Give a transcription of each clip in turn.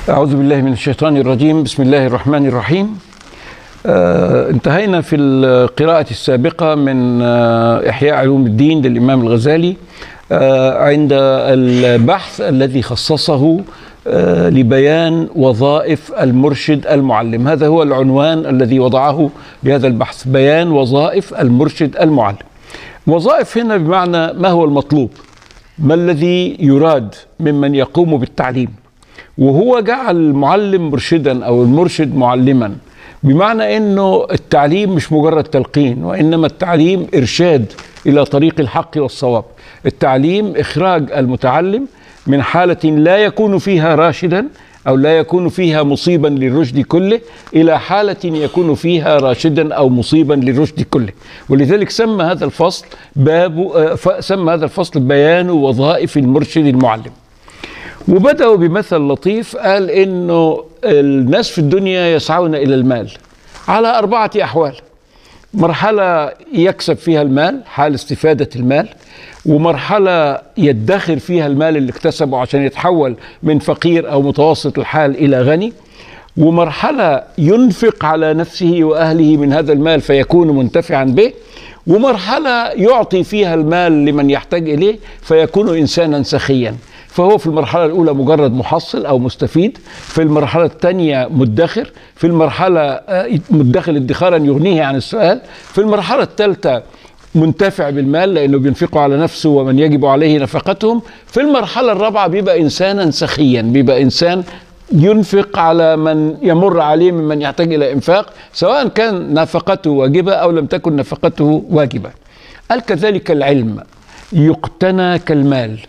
أعوذ بالله من الشيطان الرجيم بسم الله الرحمن الرحيم آه انتهينا في القراءة السابقة من آه إحياء علوم الدين للإمام الغزالي آه عند البحث الذي خصصه آه لبيان وظائف المرشد المعلم هذا هو العنوان الذي وضعه لهذا البحث بيان وظائف المرشد المعلم وظائف هنا بمعنى ما هو المطلوب ما الذي يراد ممن يقوم بالتعليم وهو جعل المعلم مرشدا او المرشد معلما بمعنى انه التعليم مش مجرد تلقين وانما التعليم ارشاد الى طريق الحق والصواب التعليم اخراج المتعلم من حاله لا يكون فيها راشدا او لا يكون فيها مصيبا للرشد كله الى حاله يكون فيها راشدا او مصيبا للرشد كله ولذلك سمى هذا الفصل باب سمى هذا الفصل بيان وظائف المرشد المعلم وبدأوا بمثل لطيف قال إنه الناس في الدنيا يسعون إلى المال على أربعة أحوال مرحلة يكسب فيها المال حال استفادة المال ومرحلة يدخر فيها المال اللي اكتسبه عشان يتحول من فقير أو متوسط الحال إلى غني ومرحلة ينفق على نفسه وأهله من هذا المال فيكون منتفعا به ومرحلة يعطي فيها المال لمن يحتاج إليه فيكون إنسانا سخيا فهو في المرحلة الأولى مجرد محصل أو مستفيد في المرحلة الثانية مدخر في المرحلة مدخر ادخارا يغنيه عن السؤال في المرحلة الثالثة منتفع بالمال لأنه بينفقه على نفسه ومن يجب عليه نفقتهم في المرحلة الرابعة بيبقى إنسانا سخيا بيبقى إنسان ينفق على من يمر عليه ممن يحتاج إلى إنفاق سواء كان نفقته واجبة أو لم تكن نفقته واجبة قال كذلك العلم يقتنى كالمال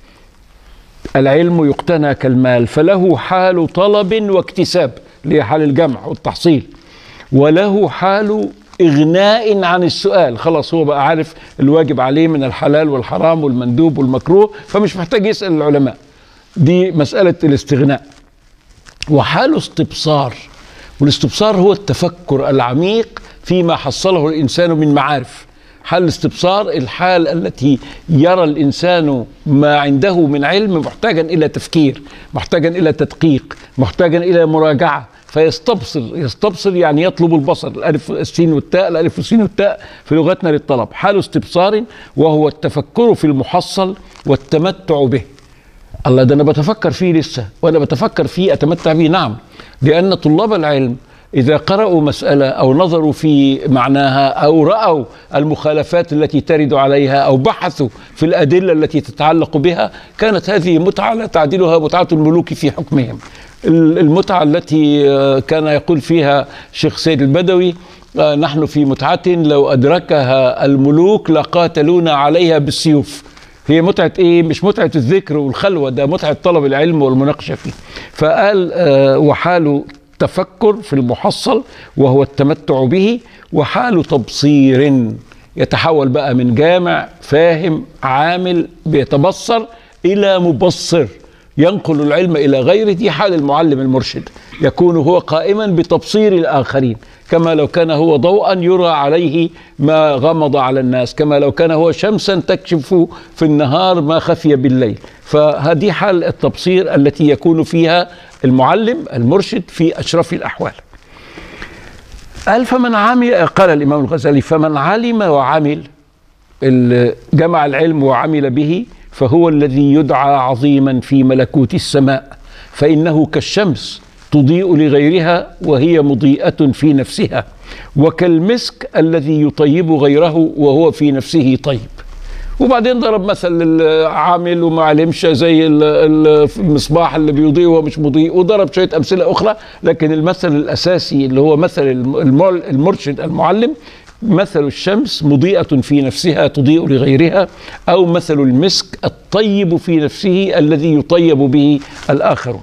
العلم يقتنى كالمال فله حال طلب واكتساب اللي هي حال الجمع والتحصيل وله حال إغناء عن السؤال خلاص هو بقى عارف الواجب عليه من الحلال والحرام والمندوب والمكروه فمش محتاج يسأل العلماء دي مسألة الاستغناء وحال استبصار والاستبصار هو التفكر العميق فيما حصله الإنسان من معارف حال الاستبصار الحال التي يرى الانسان ما عنده من علم محتاجا الى تفكير محتاجا الى تدقيق محتاجا الى مراجعه فيستبصر يستبصر يعني يطلب البصر الالف السين والتاء الالف والسين والتاء في لغتنا للطلب حال استبصار وهو التفكر في المحصل والتمتع به الله ده انا بتفكر فيه لسه وانا بتفكر فيه اتمتع به نعم لان طلاب العلم إذا قرأوا مسألة أو نظروا في معناها أو رأوا المخالفات التي ترد عليها أو بحثوا في الأدلة التي تتعلق بها كانت هذه متعة لا تعدلها متعة الملوك في حكمهم المتعة التي كان يقول فيها شيخ سيد البدوي نحن في متعة لو أدركها الملوك لقاتلونا عليها بالسيوف هي متعة ايه مش متعة الذكر والخلوة ده متعة طلب العلم والمناقشة فيه فقال وحال التفكر في المحصل وهو التمتع به وحال تبصير يتحول بقى من جامع فاهم عامل بيتبصر الى مبصر ينقل العلم الى غيره دي حال المعلم المرشد يكون هو قائما بتبصير الاخرين كما لو كان هو ضوءا يرى عليه ما غمض على الناس كما لو كان هو شمسا تكشف في النهار ما خفي بالليل فهذه حال التبصير التي يكون فيها المعلم المرشد في اشرف الاحوال قال فمن عمل قال الامام الغزالي فمن علم وعمل جمع العلم وعمل به فهو الذي يدعى عظيما في ملكوت السماء فانه كالشمس تضيء لغيرها وهي مضيئه في نفسها وكالمسك الذي يطيب غيره وهو في نفسه طيب وبعدين ضرب مثل العامل وما علمش زي المصباح اللي بيضيء وهو مش مضيء وضرب شويه امثله اخرى لكن المثل الاساسي اللي هو مثل المرشد المعلم مثل الشمس مضيئة في نفسها تضيء لغيرها أو مثل المسك الطيب في نفسه الذي يطيب به الآخرون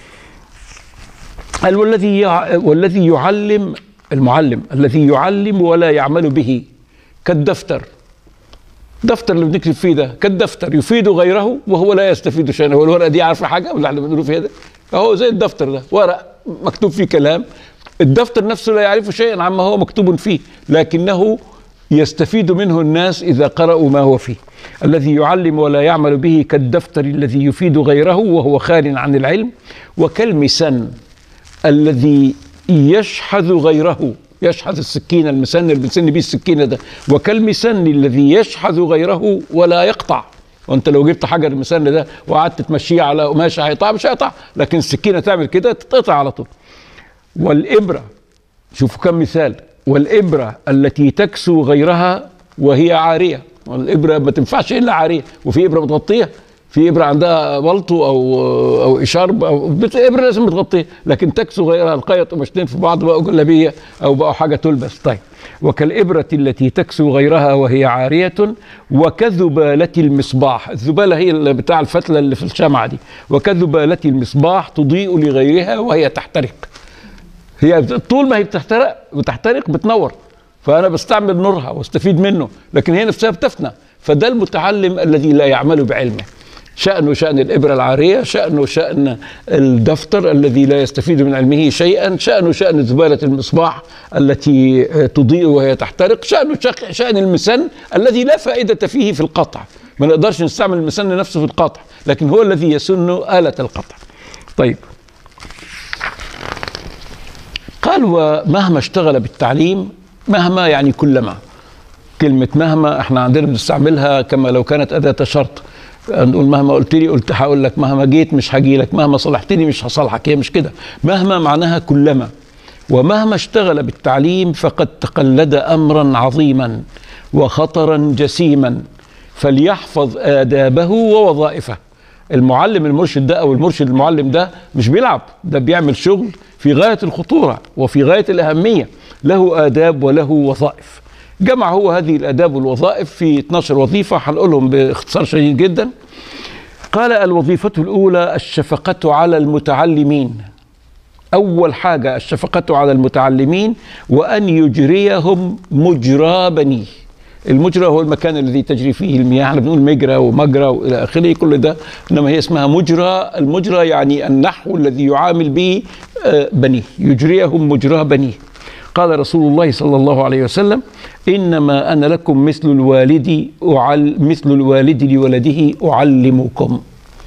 قال والذي والذي يعلم المعلم الذي يعلم ولا يعمل به كالدفتر دفتر اللي بنكتب فيه ده كالدفتر يفيد غيره وهو لا يستفيد شيئا هو الورقه دي عارفه حاجه ولا احنا بنقول فيها ده اهو زي الدفتر ده ورق مكتوب فيه كلام الدفتر نفسه لا يعرف شيئا عما هو مكتوب فيه لكنه يستفيد منه الناس إذا قرأوا ما هو فيه الذي يعلم ولا يعمل به كالدفتر الذي يفيد غيره وهو خال عن العلم وكالمسن الذي يشحذ غيره يشحذ السكين المسن اللي بنسن بيه السكينة ده وكالمسن الذي يشحذ غيره ولا يقطع وانت لو جبت حجر المسن ده وقعدت تمشيه على قماشه هيقطع مش هيقطع لكن السكينه تعمل كده تتقطع على طول والابره شوفوا كم مثال والابره التي تكسو غيرها وهي عاريه والابره ما تنفعش الا عاريه وفي ابره متغطيه في ابره عندها بلطو او او اشارب او بت- ابره لازم تغطيه لكن تكسو غيرها القيط قماشتين في بعض بقوا جلابيه او بقوا حاجه تلبس طيب وكالابره التي تكسو غيرها وهي عاريه وكذباله المصباح الذباله هي اللي بتاع الفتله اللي في الشمعه دي وكذباله المصباح تضيء لغيرها وهي تحترق هي طول ما هي بتحترق بتحترق بتنور فانا بستعمل نورها واستفيد منه لكن هي نفسها بتفنى فده المتعلم الذي لا يعمل بعلمه شأنه شأن الإبرة العارية شأنه شأن الدفتر الذي لا يستفيد من علمه شيئا شأنه شأن زبالة المصباح التي تضيء وهي تحترق شأنه شق- شأن المسن الذي لا فائدة فيه في القطع ما نقدرش نستعمل المسن نفسه في القطع لكن هو الذي يسن آلة القطع طيب قال ومهما اشتغل بالتعليم مهما يعني كلما كلمة مهما احنا عندنا بنستعملها كما لو كانت أداة شرط نقول مهما قلت لي قلت هقول لك مهما جيت مش هجي لك مهما صلحتني مش هصلحك هي مش كده مهما معناها كلما ومهما اشتغل بالتعليم فقد تقلد أمرا عظيما وخطرا جسيما فليحفظ آدابه ووظائفه المعلم المرشد ده او المرشد المعلم ده مش بيلعب ده بيعمل شغل في غايه الخطوره وفي غايه الاهميه له اداب وله وظائف جمع هو هذه الاداب والوظائف في 12 وظيفه هنقولهم باختصار شديد جدا قال الوظيفه الاولى الشفقه على المتعلمين اول حاجه الشفقه على المتعلمين وان يجريهم مجرى بنيه المجرى هو المكان الذي تجري فيه المياه احنا بنقول مجرى ومجرى والى اخره كل ده انما هي اسمها مجرى المجرى يعني النحو الذي يعامل به آه، بنيه يجريهم مجرى بنيه قال رسول الله صلى الله عليه وسلم انما انا لكم مثل الوالد أعل مثل الوالد لولده اعلمكم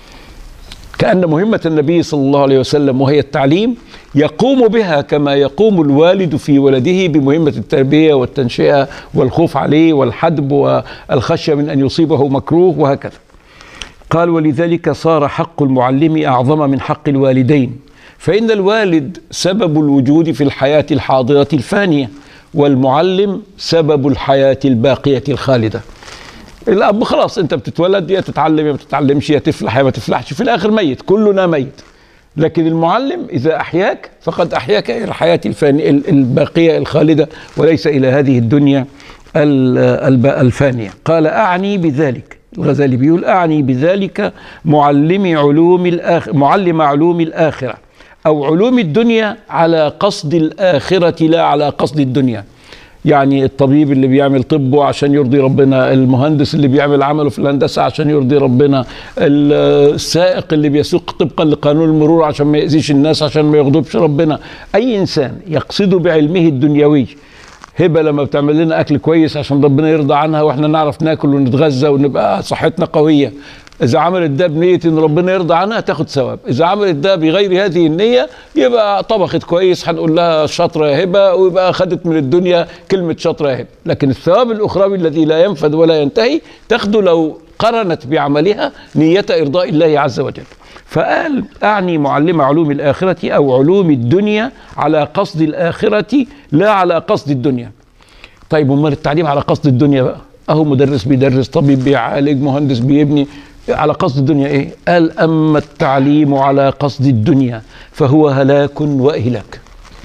كأن مهمة النبي صلى الله عليه وسلم وهي التعليم يقوم بها كما يقوم الوالد في ولده بمهمة التربية والتنشئة والخوف عليه والحدب والخشية من أن يصيبه مكروه وهكذا قال ولذلك صار حق المعلم أعظم من حق الوالدين فإن الوالد سبب الوجود في الحياة الحاضرة الفانية والمعلم سبب الحياة الباقية الخالدة الاب خلاص انت بتتولد يا تتعلم يا ما تتعلمش يا تفلح يا ما تفلحش في الاخر ميت كلنا ميت لكن المعلم اذا احياك فقد احياك الى الحياه الفانيه الباقيه الخالده وليس الى هذه الدنيا ال- الب- الفانيه قال اعني بذلك الغزالي بيقول اعني بذلك معلم علوم الآخر معلم علوم الاخره او علوم الدنيا على قصد الاخره لا على قصد الدنيا يعني الطبيب اللي بيعمل طبه عشان يرضي ربنا المهندس اللي بيعمل عمله في الهندسة عشان يرضي ربنا ال- السائق اللي بيسوق طبقا لقانون المرور عشان ما يأذيش الناس عشان ما يغضبش ربنا أي إنسان يقصد بعلمه الدنيوي هبه لما بتعمل لنا اكل كويس عشان ربنا يرضى عنها واحنا نعرف ناكل ونتغذى ونبقى صحتنا قويه اذا عملت ده بنيه ان ربنا يرضى عنها تاخد ثواب اذا عملت ده بغير هذه النيه يبقى طبخت كويس هنقول لها شاطره يا هبه ويبقى اخذت من الدنيا كلمه شاطره يا هبه لكن الثواب الاخروي الذي لا ينفذ ولا ينتهي تاخده لو قرنت بعملها نيه ارضاء الله عز وجل فقال أعني معلم علوم الآخرة أو علوم الدنيا على قصد الآخرة لا على قصد الدنيا طيب امال التعليم على قصد الدنيا بقى اهو مدرس بيدرس طبيب بيعالج مهندس بيبني على قصد الدنيا ايه قال اما التعليم على قصد الدنيا فهو هلاك واهلاك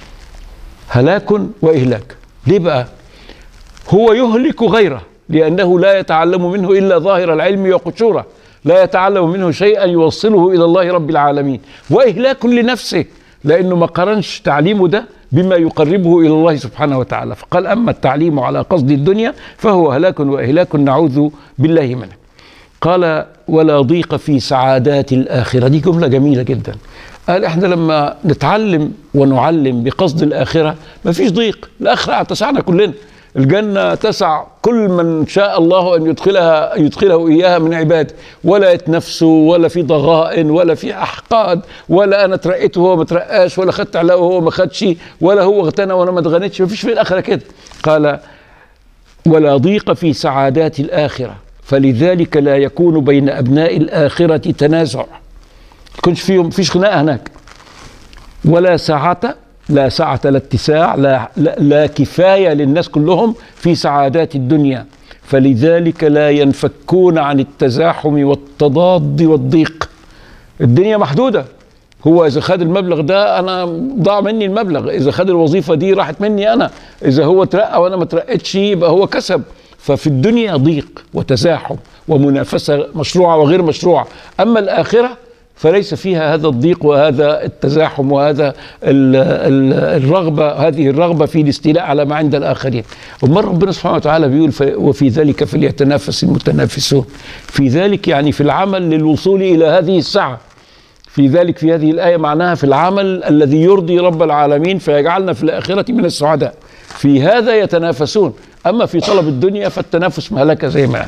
هلاك واهلاك ليه بقى هو يهلك غيره لانه لا يتعلم منه الا ظاهر العلم وقشوره لا يتعلم منه شيئا يوصله الى الله رب العالمين واهلاك لنفسه لانه ما قارنش تعليمه ده بما يقربه الى الله سبحانه وتعالى فقال اما التعليم على قصد الدنيا فهو هلاك واهلاك نعوذ بالله منه قال ولا ضيق في سعادات الاخره دي جمله جميله جدا قال احنا لما نتعلم ونعلم بقصد الاخره ما فيش ضيق الاخره هتسعنا كلنا الجنة تسع كل من شاء الله أن يدخلها يدخله إياها من عباده ولا يتنفسوا ولا في ضغائن ولا في أحقاد ولا أنا ترقيت وهو ما ترقاش ولا خدت علاوة وهو ما خدش ولا هو اغتنى وأنا ما اتغنيتش ما فيش في الآخرة كده قال ولا ضيق في سعادات الآخرة فلذلك لا يكون بين أبناء الآخرة تنازع يكونش فيهم فيش خناقة هناك ولا سعة لا سعة لا اتساع لا, لا, لا كفاية للناس كلهم في سعادات الدنيا فلذلك لا ينفكون عن التزاحم والتضاد والضيق الدنيا محدودة هو إذا خد المبلغ ده أنا ضاع مني المبلغ إذا خد الوظيفة دي راحت مني أنا إذا هو ترقى وأنا ما ترقتش يبقى هو كسب ففي الدنيا ضيق وتزاحم ومنافسة مشروعة وغير مشروعة أما الآخرة فليس فيها هذا الضيق وهذا التزاحم وهذا ال ال الرغبة هذه الرغبة في الاستيلاء على ما عند الآخرين أمال ربنا سبحانه وتعالى بيقول وفي ذلك فليتنافس المتنافسون في ذلك يعني في العمل للوصول إلى هذه السعة في ذلك في هذه الآية معناها في العمل الذي يرضي رب العالمين فيجعلنا في الآخرة من السعداء في هذا يتنافسون أما في طلب الدنيا فالتنافس مهلكة زي ما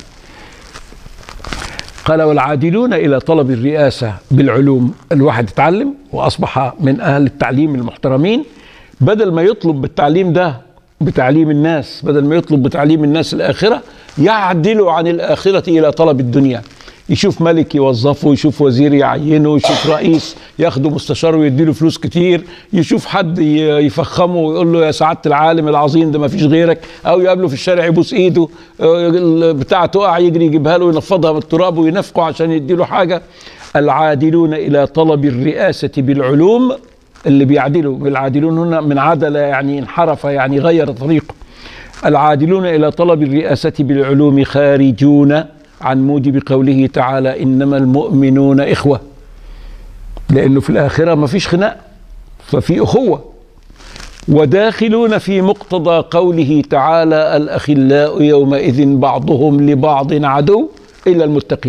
قال والعادلون إلى طلب الرئاسة بالعلوم الواحد اتعلم وأصبح من أهل التعليم المحترمين بدل ما يطلب بالتعليم ده بتعليم الناس بدل ما يطلب بتعليم الناس الآخرة يعدل عن الآخرة إلى طلب الدنيا يشوف ملك يوظفه يشوف وزير يعينه يشوف رئيس ياخده مستشار ويديله فلوس كتير يشوف حد يفخمه ويقول له يا سعاده العالم العظيم ده ما فيش غيرك او يقابله في الشارع يبوس ايده بتاعه تقع يجري يجيبها له وينفضها من التراب وينفقه عشان يديله حاجه العادلون الى طلب الرئاسه بالعلوم اللي بيعدلوا العادلون هنا من عدل يعني انحرف يعني غير طريقه العادلون الى طلب الرئاسه بالعلوم خارجون عن موجب قوله تعالى انما المؤمنون اخوه لانه في الاخره ما فيش خناق ففي اخوه وداخلون في مقتضى قوله تعالى الاخلاء يومئذ بعضهم لبعض عدو الا المتقين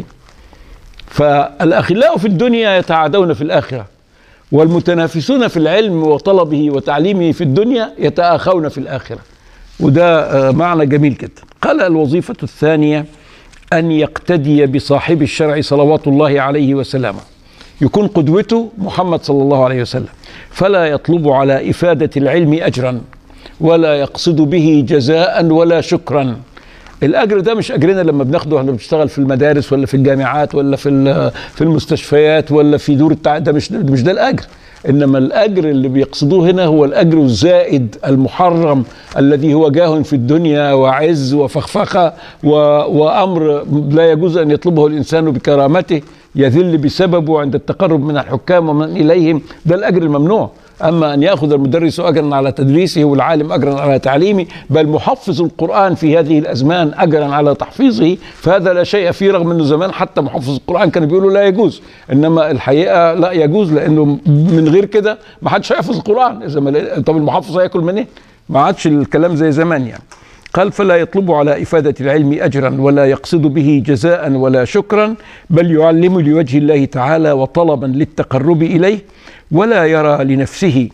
فالاخلاء في الدنيا يتعادون في الاخره والمتنافسون في العلم وطلبه وتعليمه في الدنيا يتآخون في الآخرة وده معنى جميل جدا قال الوظيفة الثانية أن يقتدي بصاحب الشرع صلوات الله عليه وسلامه يكون قدوته محمد صلى الله عليه وسلم فلا يطلب على إفادة العلم أجرا ولا يقصد به جزاء ولا شكرا الاجر ده مش اجرنا لما بناخده واحنا بنشتغل في المدارس ولا في الجامعات ولا في في المستشفيات ولا في دور التع... ده مش مش ده الاجر انما الاجر اللي بيقصدوه هنا هو الاجر الزائد المحرم الذي هو جاه في الدنيا وعز وفخفخه و... وامر لا يجوز ان يطلبه الانسان بكرامته يذل بسببه عند التقرب من الحكام ومن اليهم ده الاجر الممنوع اما ان ياخذ المدرس اجرا على تدريسه والعالم اجرا على تعليمه بل محفظ القران في هذه الازمان اجرا على تحفيظه فهذا لا شيء فيه رغم انه زمان حتى محفظ القران كانوا بيقولوا لا يجوز انما الحقيقه لا يجوز لانه من غير كده ما حدش هيحفظ القران اذا ما طب المحفظ هياكل منين؟ ما عادش الكلام زي زمان يعني قال فلا يطلب على إفادة العلم أجرا ولا يقصد به جزاء ولا شكرا بل يعلم لوجه الله تعالى وطلبا للتقرب إليه ولا يرى لنفسه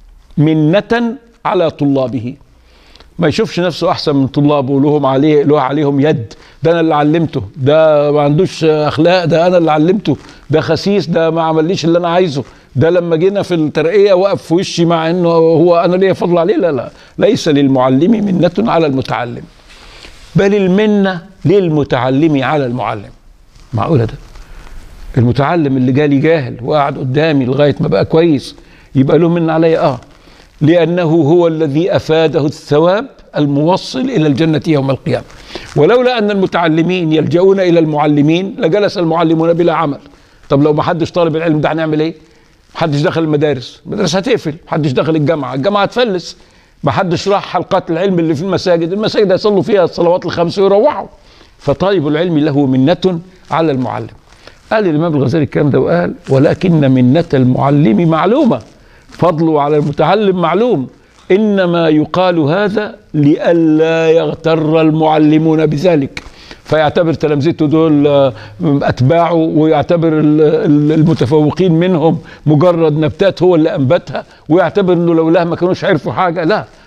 منة على طلابه ما يشوفش نفسه احسن من طلابه لهم عليه له عليهم يد ده انا اللي علمته ده ما عندوش اخلاق ده انا اللي علمته ده خسيس ده ما عمليش اللي انا عايزه ده لما جينا في الترقيه وقف في وشي مع انه هو انا ليا فضل عليه لا لا ليس للمعلم منة على المتعلم بل المنة للمتعلم على المعلم معقولة ده المتعلم اللي جالي جاهل وقعد قدامي لغاية ما بقى كويس يبقى له من علي اه لأنه هو الذي أفاده الثواب الموصل إلى الجنة يوم القيامة ولولا أن المتعلمين يلجؤون إلى المعلمين لجلس المعلمون بلا عمل طب لو ما حدش طالب العلم ده هنعمل ايه محدش دخل المدارس المدارس هتقفل محدش دخل الجامعة الجامعة هتفلس محدش راح حلقات العلم اللي في المساجد المساجد هيصلوا فيها الصلوات الخمس ويروحوا فطالب العلم له منة على المعلم قال الإمام الغزالي الكلام ده وقال ولكن منة المعلم معلومة فضله على المتعلم معلوم انما يقال هذا لئلا يغتر المعلمون بذلك فيعتبر تلامذته دول اتباعه ويعتبر المتفوقين منهم مجرد نبتات هو اللي انبتها ويعتبر انه لولاها ما كانوش عرفوا حاجه لا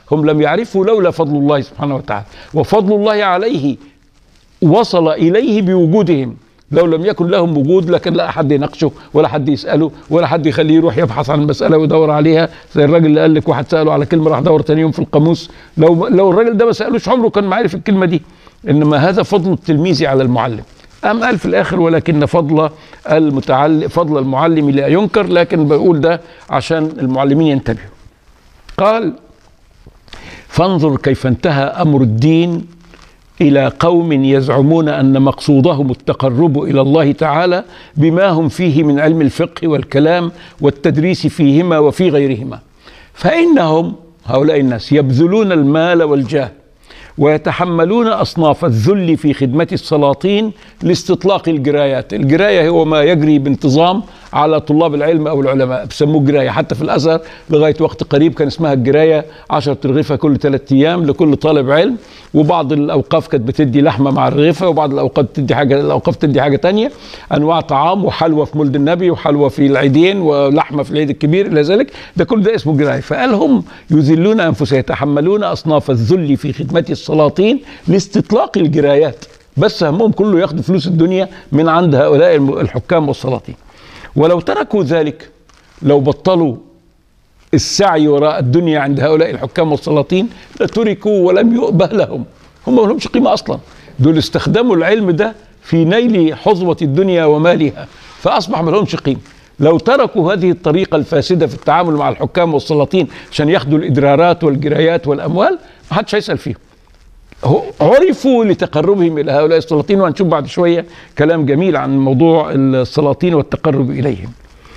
هم لم يعرفوا لولا فضل الله سبحانه وتعالى وفضل الله عليه وصل إليه بوجودهم لو لم يكن لهم وجود لكن لا حد يناقشه ولا حد يساله ولا حد يخليه يروح يبحث عن المساله ويدور عليها زي الراجل اللي قال لك واحد ساله على كلمه راح دور تاني يوم في القاموس لو لو الراجل ده ما سالوش عمره كان عارف الكلمه دي انما هذا فضل التلميذ على المعلم أم قال في الآخر ولكن فضل المتعلم فضل المعلم لا ينكر لكن بقول ده عشان المعلمين ينتبهوا قال فانظر كيف انتهى أمر الدين الى قوم يزعمون ان مقصودهم التقرب الى الله تعالى بما هم فيه من علم الفقه والكلام والتدريس فيهما وفي غيرهما فانهم هؤلاء الناس يبذلون المال والجاه ويتحملون اصناف الذل في خدمه السلاطين لاستطلاق الجرايات، الجرايه هو ما يجري بانتظام على طلاب العلم او العلماء بسموه جرايه حتى في الازهر لغايه وقت قريب كان اسمها الجرايه 10 رغيفه كل ثلاث ايام لكل طالب علم وبعض الاوقاف كانت بتدي لحمه مع الرغيفه وبعض الاوقات تدي حاجه الاوقاف تدي حاجه تانية انواع طعام وحلوى في مولد النبي وحلوى في العيدين ولحمه في العيد الكبير الى ذلك ده كل ده اسمه جرايه فقال هم يذلون انفسهم يتحملون اصناف الذل في خدمه السلاطين لاستطلاق الجرايات بس همهم كله ياخدوا فلوس الدنيا من عند هؤلاء الحكام والسلاطين ولو تركوا ذلك لو بطلوا السعي وراء الدنيا عند هؤلاء الحكام والسلاطين لتركوا ولم يؤبه لهم هم ما لهمش قيمة أصلا دول استخدموا العلم ده في نيل حظوة الدنيا ومالها فأصبح ما لهمش قيمة لو تركوا هذه الطريقة الفاسدة في التعامل مع الحكام والسلاطين عشان ياخدوا الإدرارات والجرايات والأموال ما حدش هيسأل فيهم عرفوا لتقربهم الى هؤلاء السلاطين وهنشوف بعد شويه كلام جميل عن موضوع السلاطين والتقرب اليهم.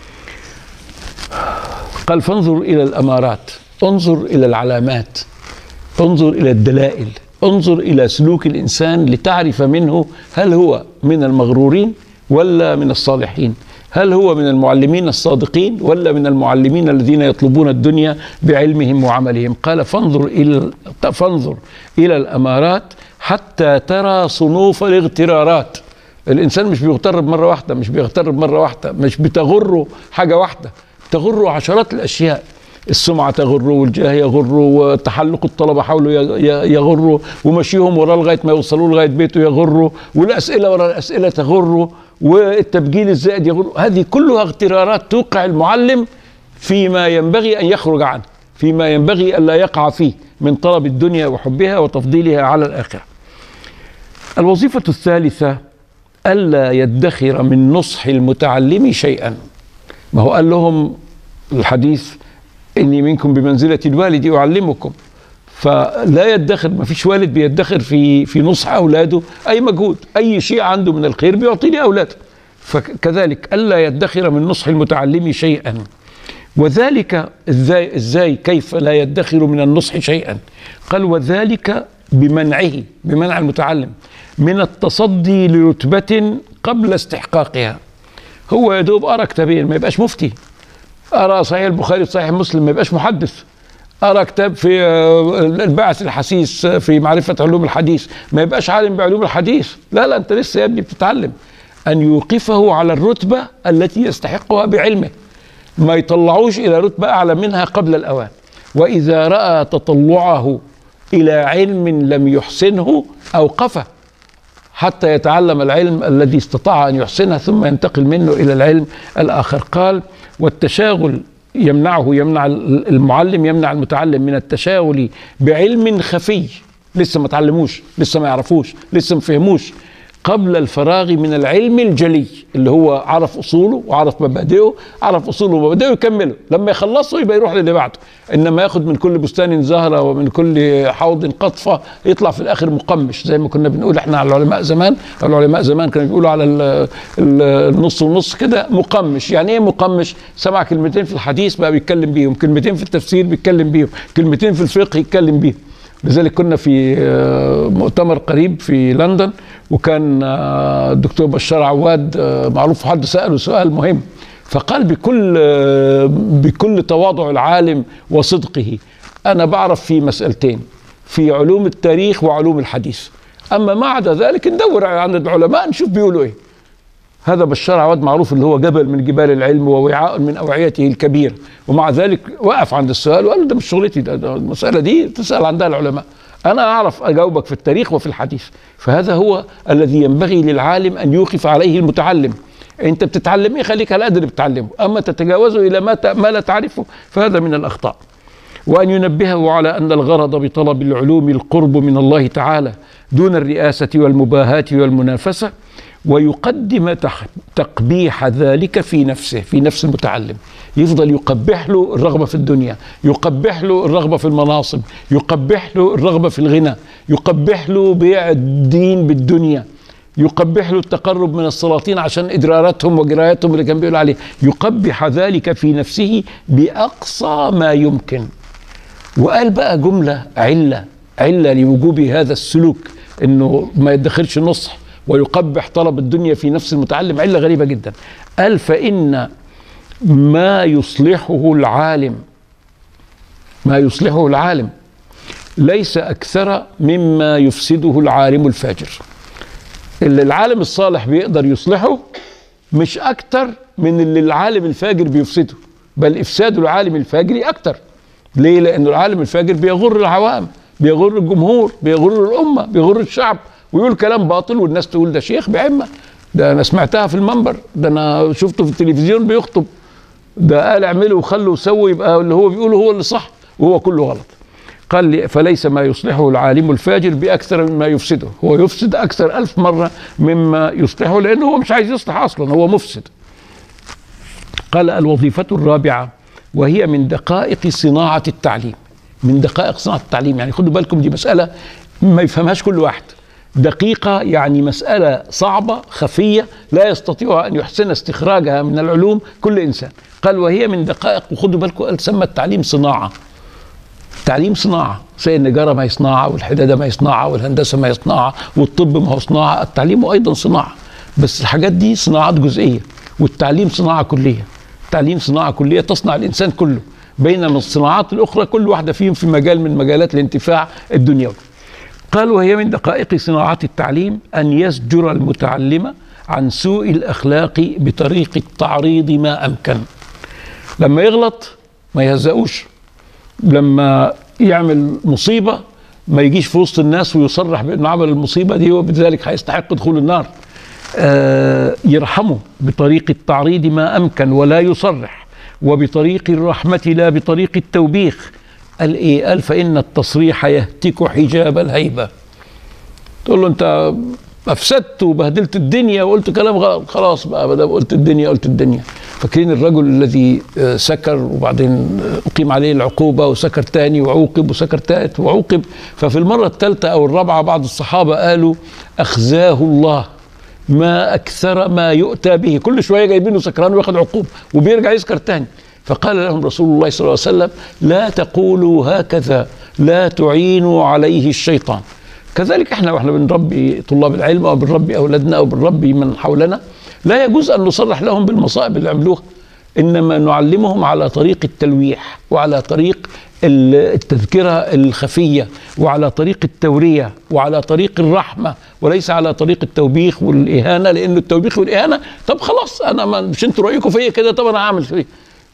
قال فانظر الى الامارات، انظر الى العلامات، انظر الى الدلائل، انظر الى سلوك الانسان لتعرف منه هل هو من المغرورين ولا من الصالحين. هل هو من المعلمين الصادقين ولا من المعلمين الذين يطلبون الدنيا بعلمهم وعملهم قال فانظر إلى فانظر إلى الأمارات حتى ترى صنوف الاغترارات الإنسان مش بيغتر بمرة واحدة مش بيغتر بمرة واحدة مش بتغره حاجة واحدة تغره عشرات الأشياء السمعة تغره والجاه يغره وتحلق الطلبة حوله يغره ومشيهم وراه لغاية ما يوصلوا لغاية بيته يغره والأسئلة ورا الأسئلة تغره والتبجيل الزائد يغره هذه كلها اغترارات توقع المعلم فيما ينبغي أن يخرج عنه فيما ينبغي ألا يقع فيه من طلب الدنيا وحبها وتفضيلها على الآخرة الوظيفة الثالثة ألا يدخر من نصح المتعلم شيئا ما هو قال لهم الحديث إني منكم بمنزلة الوالد أعلمكم فلا يدخر ما فيش والد بيدخر في في نصح اولاده اي مجهود اي شيء عنده من الخير بيعطيه لاولاده فكذلك الا يدخر من نصح المتعلم شيئا وذلك ازاي ازاي كيف لا يدخر من النصح شيئا قال وذلك بمنعه بمنع المتعلم من التصدي لرتبة قبل استحقاقها هو يا دوب قرا كتابين ما يبقاش مفتي قرا صحيح البخاري وصحيح مسلم ما يبقاش محدث قرا كتاب في البعث الحسيس في معرفة علوم الحديث ما يبقاش عالم بعلوم الحديث لا لا انت لسه يا ابني بتتعلم ان يوقفه على الرتبة التي يستحقها بعلمه ما يطلعوش الى رتبة اعلى منها قبل الاوان واذا راى تطلعه الى علم لم يحسنه اوقفه حتى يتعلم العلم الذي استطاع ان يحسنه ثم ينتقل منه الى العلم الاخر قال والتشاغل يمنعه يمنع المعلم يمنع المتعلم من التشاغل بعلم خفي لسه ما تعلموش لسه ما يعرفوش لسه ما فهموش قبل الفراغ من العلم الجلي اللي هو عرف اصوله وعرف مبادئه عرف اصوله ومبادئه يكمله لما يخلصه يبقى يروح للي بعده انما ياخد من كل بستان زهره ومن كل حوض قطفه يطلع في الاخر مقمش زي ما كنا بنقول احنا على العلماء زمان العلماء زمان كانوا بيقولوا على النص ونص كده مقمش يعني ايه مقمش سمع كلمتين في الحديث بقى بيتكلم بيهم كلمتين في التفسير بيتكلم بيهم كلمتين في الفقه يتكلم بيهم لذلك كنا في مؤتمر قريب في لندن وكان الدكتور بشار عواد معروف حد سأله سؤال مهم فقال بكل بكل تواضع العالم وصدقه أنا بعرف في مسألتين في علوم التاريخ وعلوم الحديث أما ما عدا ذلك ندور عن العلماء نشوف بيقولوا إيه هذا بشار عواد معروف اللي هو جبل من جبال العلم ووعاء من اوعيته الكبيره ومع ذلك وقف عند السؤال وقال ده مش شغلتي ده, ده المساله دي تسال عندها العلماء انا اعرف اجاوبك في التاريخ وفي الحديث فهذا هو الذي ينبغي للعالم ان يوقف عليه المتعلم انت بتتعلم ايه خليك على قدر بتتعلمه اما تتجاوزه الى ما ما لا تعرفه فهذا من الاخطاء وان ينبهه على ان الغرض بطلب العلوم القرب من الله تعالى دون الرئاسه والمباهاه والمنافسه ويقدم تقبيح ذلك في نفسه في نفس المتعلم يفضل يقبح له الرغبة في الدنيا يقبح له الرغبة في المناصب يقبح له الرغبة في الغنى يقبح له بيع الدين بالدنيا يقبح له التقرب من السلاطين عشان إدراراتهم وجراياتهم اللي كان بيقول عليه يقبح ذلك في نفسه بأقصى ما يمكن وقال بقى جملة علة علة لوجوب هذا السلوك انه ما يدخرش نصح ويقبح طلب الدنيا في نفس المتعلم علة غريبة جدا قال فإن ما يصلحه العالم ما يصلحه العالم ليس أكثر مما يفسده العالم الفاجر اللي العالم الصالح بيقدر يصلحه مش أكتر من اللي العالم الفاجر بيفسده بل إفساد العالم الفاجر أكتر ليه؟ لأن العالم الفاجر بيغر العوام بيغر الجمهور بيغر الأمة بيغر الشعب ويقول كلام باطل والناس تقول ده شيخ بعمة ده أنا سمعتها في المنبر ده أنا شفته في التلفزيون بيخطب ده قال اعملوا وخلوا وسووا يبقى اللي هو بيقوله هو اللي صح وهو كله غلط قال لي فليس ما يصلحه العالم الفاجر بأكثر مما يفسده هو يفسد أكثر ألف مرة مما يصلحه لأنه هو مش عايز يصلح أصلا هو مفسد قال الوظيفة الرابعة وهي من دقائق صناعة التعليم من دقائق صناعة التعليم يعني خدوا بالكم دي مسألة ما يفهمهاش كل واحد دقيقة يعني مسألة صعبة خفية لا يستطيع أن يحسن استخراجها من العلوم كل إنسان قال وهي من دقائق وخدوا بالكم قال سمى التعليم صناعة التعليم صناعة زي النجارة ما هي صناعة والحدادة ما هي صناعة والهندسة ما هي صناعة والطب ما هو صناعة التعليم أيضا صناعة بس الحاجات دي صناعات جزئية والتعليم صناعة كلية التعليم صناعة كلية تصنع الإنسان كله بينما الصناعات الأخرى كل واحدة فيهم في مجال من مجالات الانتفاع الدنيوي قال وهي من دقائق صناعات التعليم أن يزجر المتعلم عن سوء الأخلاق بطريق التعريض ما أمكن لما يغلط ما يهزقوش لما يعمل مصيبة ما يجيش في وسط الناس ويصرح بأنه عمل المصيبة دي وبذلك هيستحق دخول النار آه يرحمه بطريق التعريض ما أمكن ولا يصرح وبطريق الرحمة لا بطريق التوبيخ قال ايه قال فان التصريح يهتك حجاب الهيبه تقول له انت افسدت وبهدلت الدنيا وقلت كلام غلط خلاص بقى ما قلت الدنيا قلت الدنيا فاكرين الرجل الذي سكر وبعدين اقيم عليه العقوبه وسكر تاني وعوقب وسكر تالت وعوقب ففي المره الثالثه او الرابعه بعض الصحابه قالوا اخزاه الله ما اكثر ما يؤتى به كل شويه جايبينه سكران وياخد عقوبه وبيرجع يسكر تاني فقال لهم رسول الله صلى الله عليه وسلم لا تقولوا هكذا لا تعينوا عليه الشيطان كذلك احنا واحنا بنربي طلاب العلم او بنربي اولادنا او بنربي من حولنا لا يجوز ان نصرح لهم بالمصائب اللي عملوها انما نعلمهم على طريق التلويح وعلى طريق التذكره الخفيه وعلى طريق التوريه وعلى طريق الرحمه وليس على طريق التوبيخ والاهانه لان التوبيخ والاهانه طب خلاص انا ما مش انتوا رايكم فيا كده طب انا هعمل فيه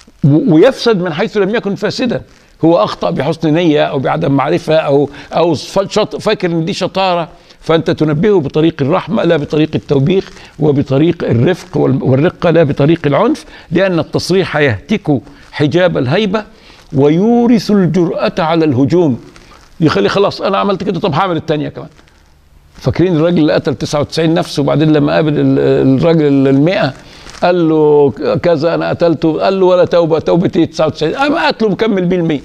ويفسد من حيث لم يكن فاسدا هو اخطا بحسن نيه او بعدم معرفه او او فاكر ان دي شطاره فانت تنبهه بطريق الرحمه لا بطريق التوبيخ وبطريق الرفق والرقه لا بطريق العنف لان التصريح يهتك حجاب الهيبه ويورث الجرأة على الهجوم يخلي خلاص انا عملت كده طب هعمل الثانيه كمان فاكرين الراجل اللي قتل 99 نفس وبعدين لما قابل الراجل المئة قال له كذا انا قتلته قال له ولا توبه توبه ايه 99 انا قتله مكمل بيه ال 100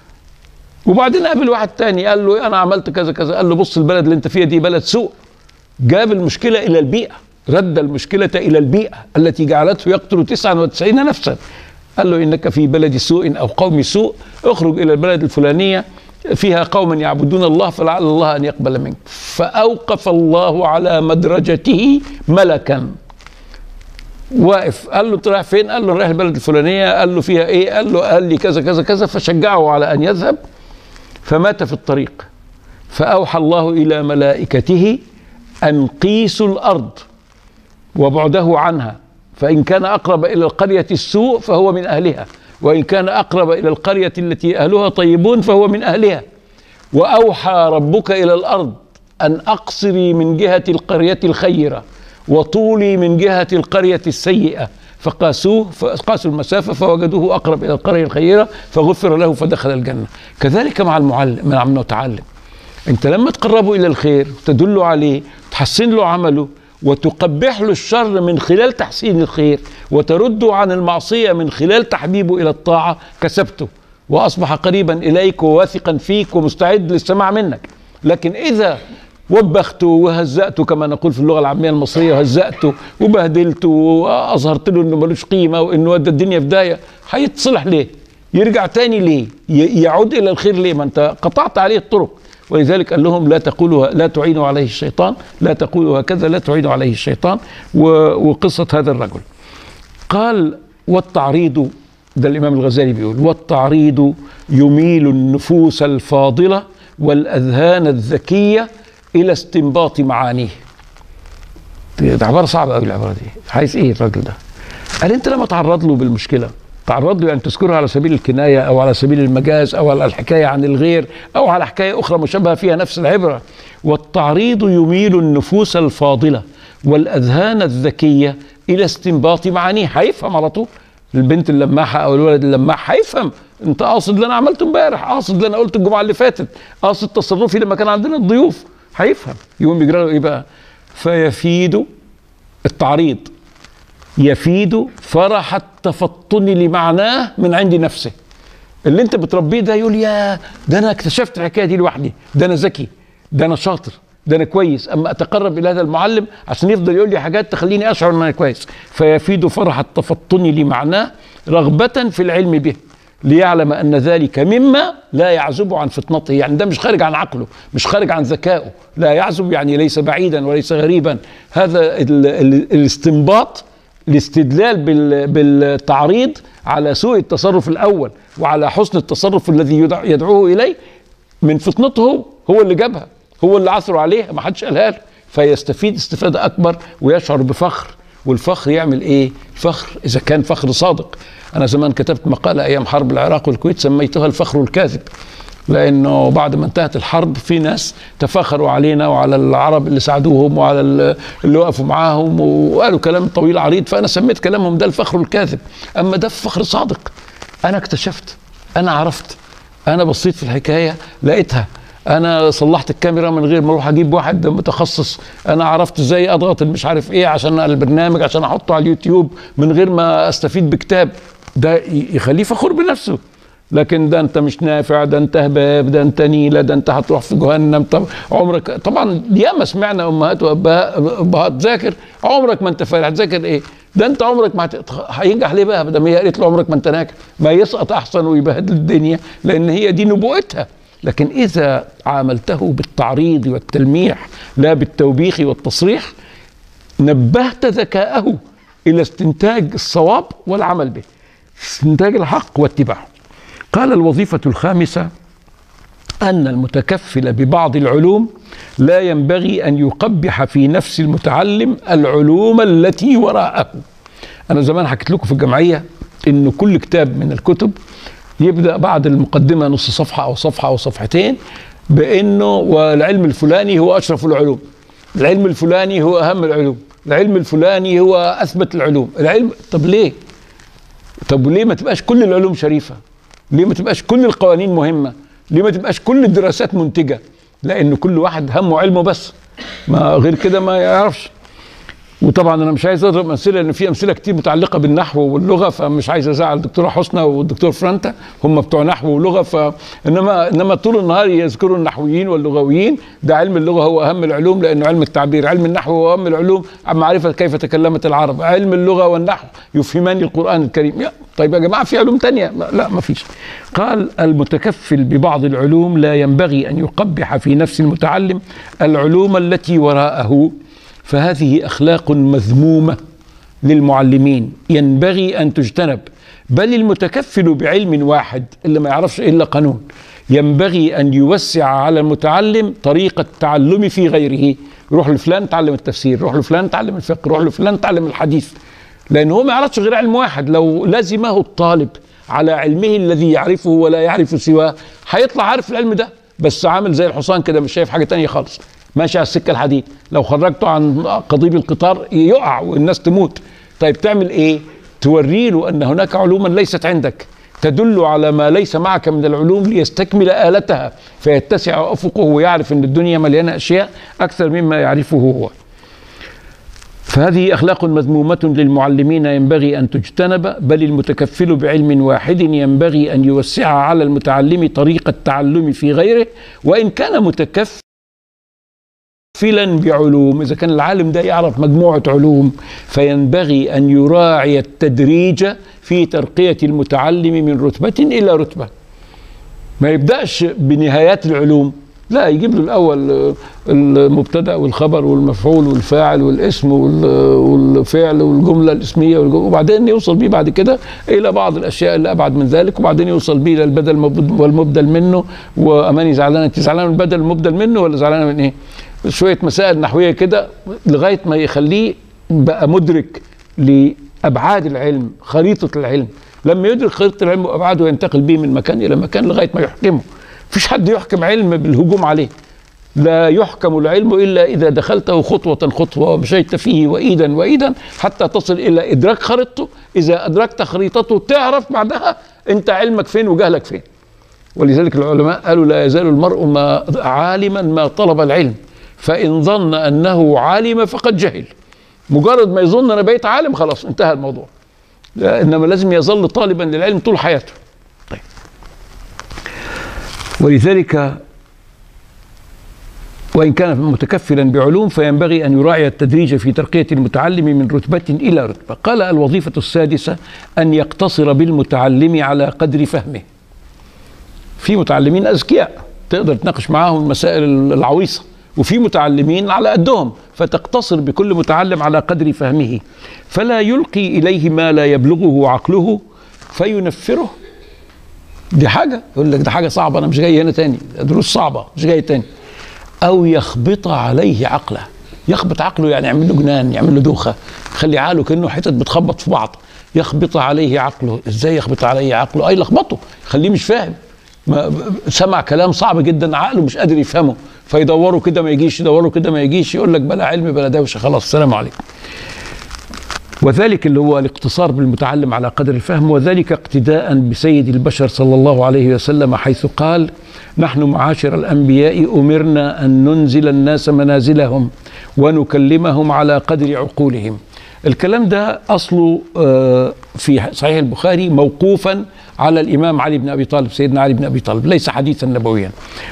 وبعدين قابل واحد تاني قال له انا عملت كذا كذا قال له بص البلد اللي انت فيها دي بلد سوء جاب المشكله الى البيئه رد المشكله الى البيئه التي جعلته يقتل 99 نفسا قال له انك في بلد سوء او قوم سوء اخرج الى البلد الفلانيه فيها قوما يعبدون الله فلعل الله ان يقبل منك فاوقف الله على مدرجته ملكا واقف قال له انت رايح فين؟ قال له رايح البلد الفلانيه قال له فيها ايه؟ قال له قال لي كذا كذا كذا فشجعه على ان يذهب فمات في الطريق فاوحى الله الى ملائكته ان قيسوا الارض وبعده عنها فإن كان أقرب إلى القرية السوء فهو من أهلها وإن كان أقرب إلى القرية التي أهلها طيبون فهو من أهلها وأوحى ربك إلى الأرض أن أقصري من جهة القرية الخيرة وطولي من جهة القرية السيئة فقاسوه فقاسوا المسافة فوجدوه أقرب إلى القرية الخيرة فغفر له فدخل الجنة كذلك مع المعلم مع المتعلم أنت لما تقربه إلى الخير تدل عليه تحسن له عمله وتقبح له الشر من خلال تحسين الخير وترده عن المعصية من خلال تحبيبه إلى الطاعة كسبته وأصبح قريبا إليك وواثقا فيك ومستعد للسماع منك لكن إذا وبخته وهزأته كما نقول في اللغة العامية المصرية هزأته وبهدلته وأظهرت له إنه ملوش قيمة وإنه ودى الدنيا في داية هيتصلح ليه؟ يرجع تاني ليه؟ يعود إلى الخير ليه؟ ما أنت قطعت عليه الطرق ولذلك قال لهم لا تقولوا لا تعينوا عليه الشيطان لا تقولوا هكذا لا تعينوا عليه الشيطان وقصة هذا الرجل قال والتعريض ده الإمام الغزالي بيقول والتعريض يميل النفوس الفاضلة والأذهان الذكية إلى استنباط معانيه ده عبارة صعبة قوي العبارة دي عايز إيه الراجل ده قال أنت لما تعرض له بالمشكلة تعرض له أن تذكرها على سبيل الكناية أو على سبيل المجاز أو على الحكاية عن الغير أو على حكاية أخرى مشابهة فيها نفس العبرة والتعريض يميل النفوس الفاضلة والأذهان الذكية إلى استنباط معانيه هيفهم على طول البنت اللماحة أو الولد اللماح هيفهم أنت قاصد اللي أنا عملته امبارح قاصد اللي أنا قلته الجمعة اللي فاتت قاصد تصرفي لما كان عندنا الضيوف هيفهم يقوم يجرى له إيه بقى فيفيد التعريض يفيد فرح التفطن لمعناه من عند نفسه اللي انت بتربيه ده يقول يا ده انا اكتشفت الحكايه دي لوحدي ده انا ذكي ده انا شاطر ده انا كويس اما اتقرب الى هذا المعلم عشان يفضل يقول لي حاجات تخليني اشعر ان انا كويس فيفيد فرح التفطن لمعناه رغبه في العلم به ليعلم ان ذلك مما لا يعزب عن فطنته يعني ده مش خارج عن عقله مش خارج عن ذكائه لا يعزب يعني ليس بعيدا وليس غريبا هذا ال ال الاستنباط الاستدلال بالتعريض على سوء التصرف الاول وعلى حسن التصرف الذي يدعوه اليه من فطنته هو اللي جابها هو اللي عثروا عليها ما حدش قالها له فيستفيد استفاده اكبر ويشعر بفخر والفخر يعمل ايه؟ الفخر اذا كان فخر صادق انا زمان كتبت مقاله ايام حرب العراق والكويت سميتها الفخر الكاذب لانه بعد ما انتهت الحرب في ناس تفاخروا علينا وعلى العرب اللي ساعدوهم وعلى اللي وقفوا معاهم وقالوا كلام طويل عريض فانا سميت كلامهم ده الفخر الكاذب اما ده فخر صادق انا اكتشفت انا عرفت انا بصيت في الحكايه لقيتها انا صلحت الكاميرا من غير ما اروح اجيب واحد متخصص انا عرفت ازاي اضغط مش عارف ايه عشان البرنامج عشان احطه على اليوتيوب من غير ما استفيد بكتاب ده يخليه فخور بنفسه لكن ده انت مش نافع ده انت هباب ده انت نيله ده انت هتروح في جهنم طب عمرك طبعا ياما سمعنا امهات وابهات ذاكر عمرك ما انت فارح هتذاكر ايه ده انت عمرك ما هينجح ليه بقى ما هي قالت له عمرك ما انت ناجح ما يسقط احسن ويبهدل الدنيا لان هي دي نبوءتها لكن اذا عاملته بالتعريض والتلميح لا بالتوبيخ والتصريح نبهت ذكاءه الى استنتاج الصواب والعمل به استنتاج الحق واتباعه قال الوظيفة الخامسة أن المتكفل ببعض العلوم لا ينبغي أن يقبح في نفس المتعلم العلوم التي وراءه أنا زمان حكيت لكم في الجمعية إن كل كتاب من الكتب يبدأ بعد المقدمة نص صفحة أو صفحة أو صفحتين بأنه والعلم الفلاني هو أشرف العلوم العلم الفلاني هو أهم العلوم العلم الفلاني هو أثبت العلوم العلم طب ليه طب ليه ما تبقاش كل العلوم شريفة ليه ما تبقاش كل القوانين مهمه ليه ما تبقاش كل الدراسات منتجه لان كل واحد همه علمه بس ما غير كده ما يعرفش وطبعا انا مش عايز اضرب امثله لان في امثله كتير متعلقه بالنحو واللغه فمش عايز ازعل الدكتوره حسنى والدكتور فرانتا هم بتوع نحو ولغه فانما انما طول النهار يذكروا النحويين واللغويين ده علم اللغه هو اهم العلوم لانه علم التعبير علم النحو هو اهم العلوم معرفه كيف تكلمت العرب علم اللغه والنحو يفهمان القران الكريم يا طيب يا جماعه في علوم تانية لا ما فيش قال المتكفل ببعض العلوم لا ينبغي ان يقبح في نفس المتعلم العلوم التي وراءه فهذه اخلاق مذمومه للمعلمين ينبغي ان تجتنب بل المتكفل بعلم واحد اللي ما يعرفش الا قانون ينبغي ان يوسع على المتعلم طريق التعلم في غيره يروح لفلان تعلم التفسير يروح لفلان تعلم الفقه يروح لفلان تعلم الحديث لان هو ما يعرفش غير علم واحد لو لزمه الطالب على علمه الذي يعرفه ولا يعرف سواه هيطلع عارف العلم ده بس عامل زي الحصان كده مش شايف حاجه تانية خالص ماشي على السكه الحديد لو خرجته عن قضيب القطار يقع والناس تموت طيب تعمل ايه توري له ان هناك علوما ليست عندك تدل على ما ليس معك من العلوم ليستكمل آلتها فيتسع أفقه ويعرف أن الدنيا مليانة أشياء أكثر مما يعرفه هو فهذه أخلاق مذمومة للمعلمين ينبغي أن تجتنب بل المتكفل بعلم واحد ينبغي أن يوسع على المتعلم طريق التعلم في غيره وإن كان متكفل متكفلا بعلوم إذا كان العالم ده يعرف مجموعة علوم فينبغي أن يراعي التدريج في ترقية المتعلم من رتبة إلى رتبة ما يبدأش بنهايات العلوم لا يجيب له الأول المبتدأ والخبر والمفعول والفاعل والاسم والفعل والجملة الاسمية والجملة وبعدين يوصل بيه بعد كده إلى بعض الأشياء اللي أبعد من ذلك وبعدين يوصل بيه إلى البدل والمبدل منه وأماني زعلانة أنت زعلانة من البدل المبدل منه ولا زعلانة من إيه؟ شويه مسائل نحويه كده لغايه ما يخليه بقى مدرك لابعاد العلم خريطه العلم لما يدرك خريطه العلم وابعاده ينتقل به من مكان الى مكان لغايه ما يحكمه مفيش حد يحكم علم بالهجوم عليه لا يحكم العلم الا اذا دخلته خطوه خطوه ومشيت فيه وايدا وايدا حتى تصل الى ادراك خريطته اذا ادركت خريطته تعرف بعدها انت علمك فين وجهلك فين ولذلك العلماء قالوا لا يزال المرء ما عالما ما طلب العلم فإن ظن أنه عالم فقد جهل مجرد ما يظن أنا بقيت عالم خلاص انتهى الموضوع إنما لازم يظل طالبا للعلم طول حياته طيب ولذلك وإن كان متكفلا بعلوم فينبغي أن يراعي التدريج في ترقية المتعلم من رتبة إلى رتبة قال الوظيفة السادسة أن يقتصر بالمتعلم على قدر فهمه في متعلمين أذكياء تقدر تناقش معاهم المسائل العويصة وفي متعلمين على قدهم فتقتصر بكل متعلم على قدر فهمه فلا يلقي اليه ما لا يبلغه عقله فينفره دي حاجه يقول لك ده حاجه صعبه انا مش جاي هنا تاني دروس صعبه مش جاي تاني او يخبط عليه عقله يخبط عقله يعني يعمل له جنان يعمل له دوخه يخلي عقله كانه حتت بتخبط في بعض يخبط عليه عقله ازاي يخبط عليه عقله اي لخبطه خليه مش فاهم ما سمع كلام صعب جدا عقله مش قادر يفهمه فيدوروا كده ما يجيش يدوروا كده ما يجيش يقول لك بلا علم بلا دوشه خلاص السلام عليكم وذلك اللي هو الاقتصار بالمتعلم على قدر الفهم وذلك اقتداء بسيد البشر صلى الله عليه وسلم حيث قال نحن معاشر الانبياء امرنا ان ننزل الناس منازلهم ونكلمهم على قدر عقولهم الكلام ده اصله في صحيح البخاري موقوفا على الامام علي بن ابي طالب سيدنا علي بن ابي طالب ليس حديثا نبويا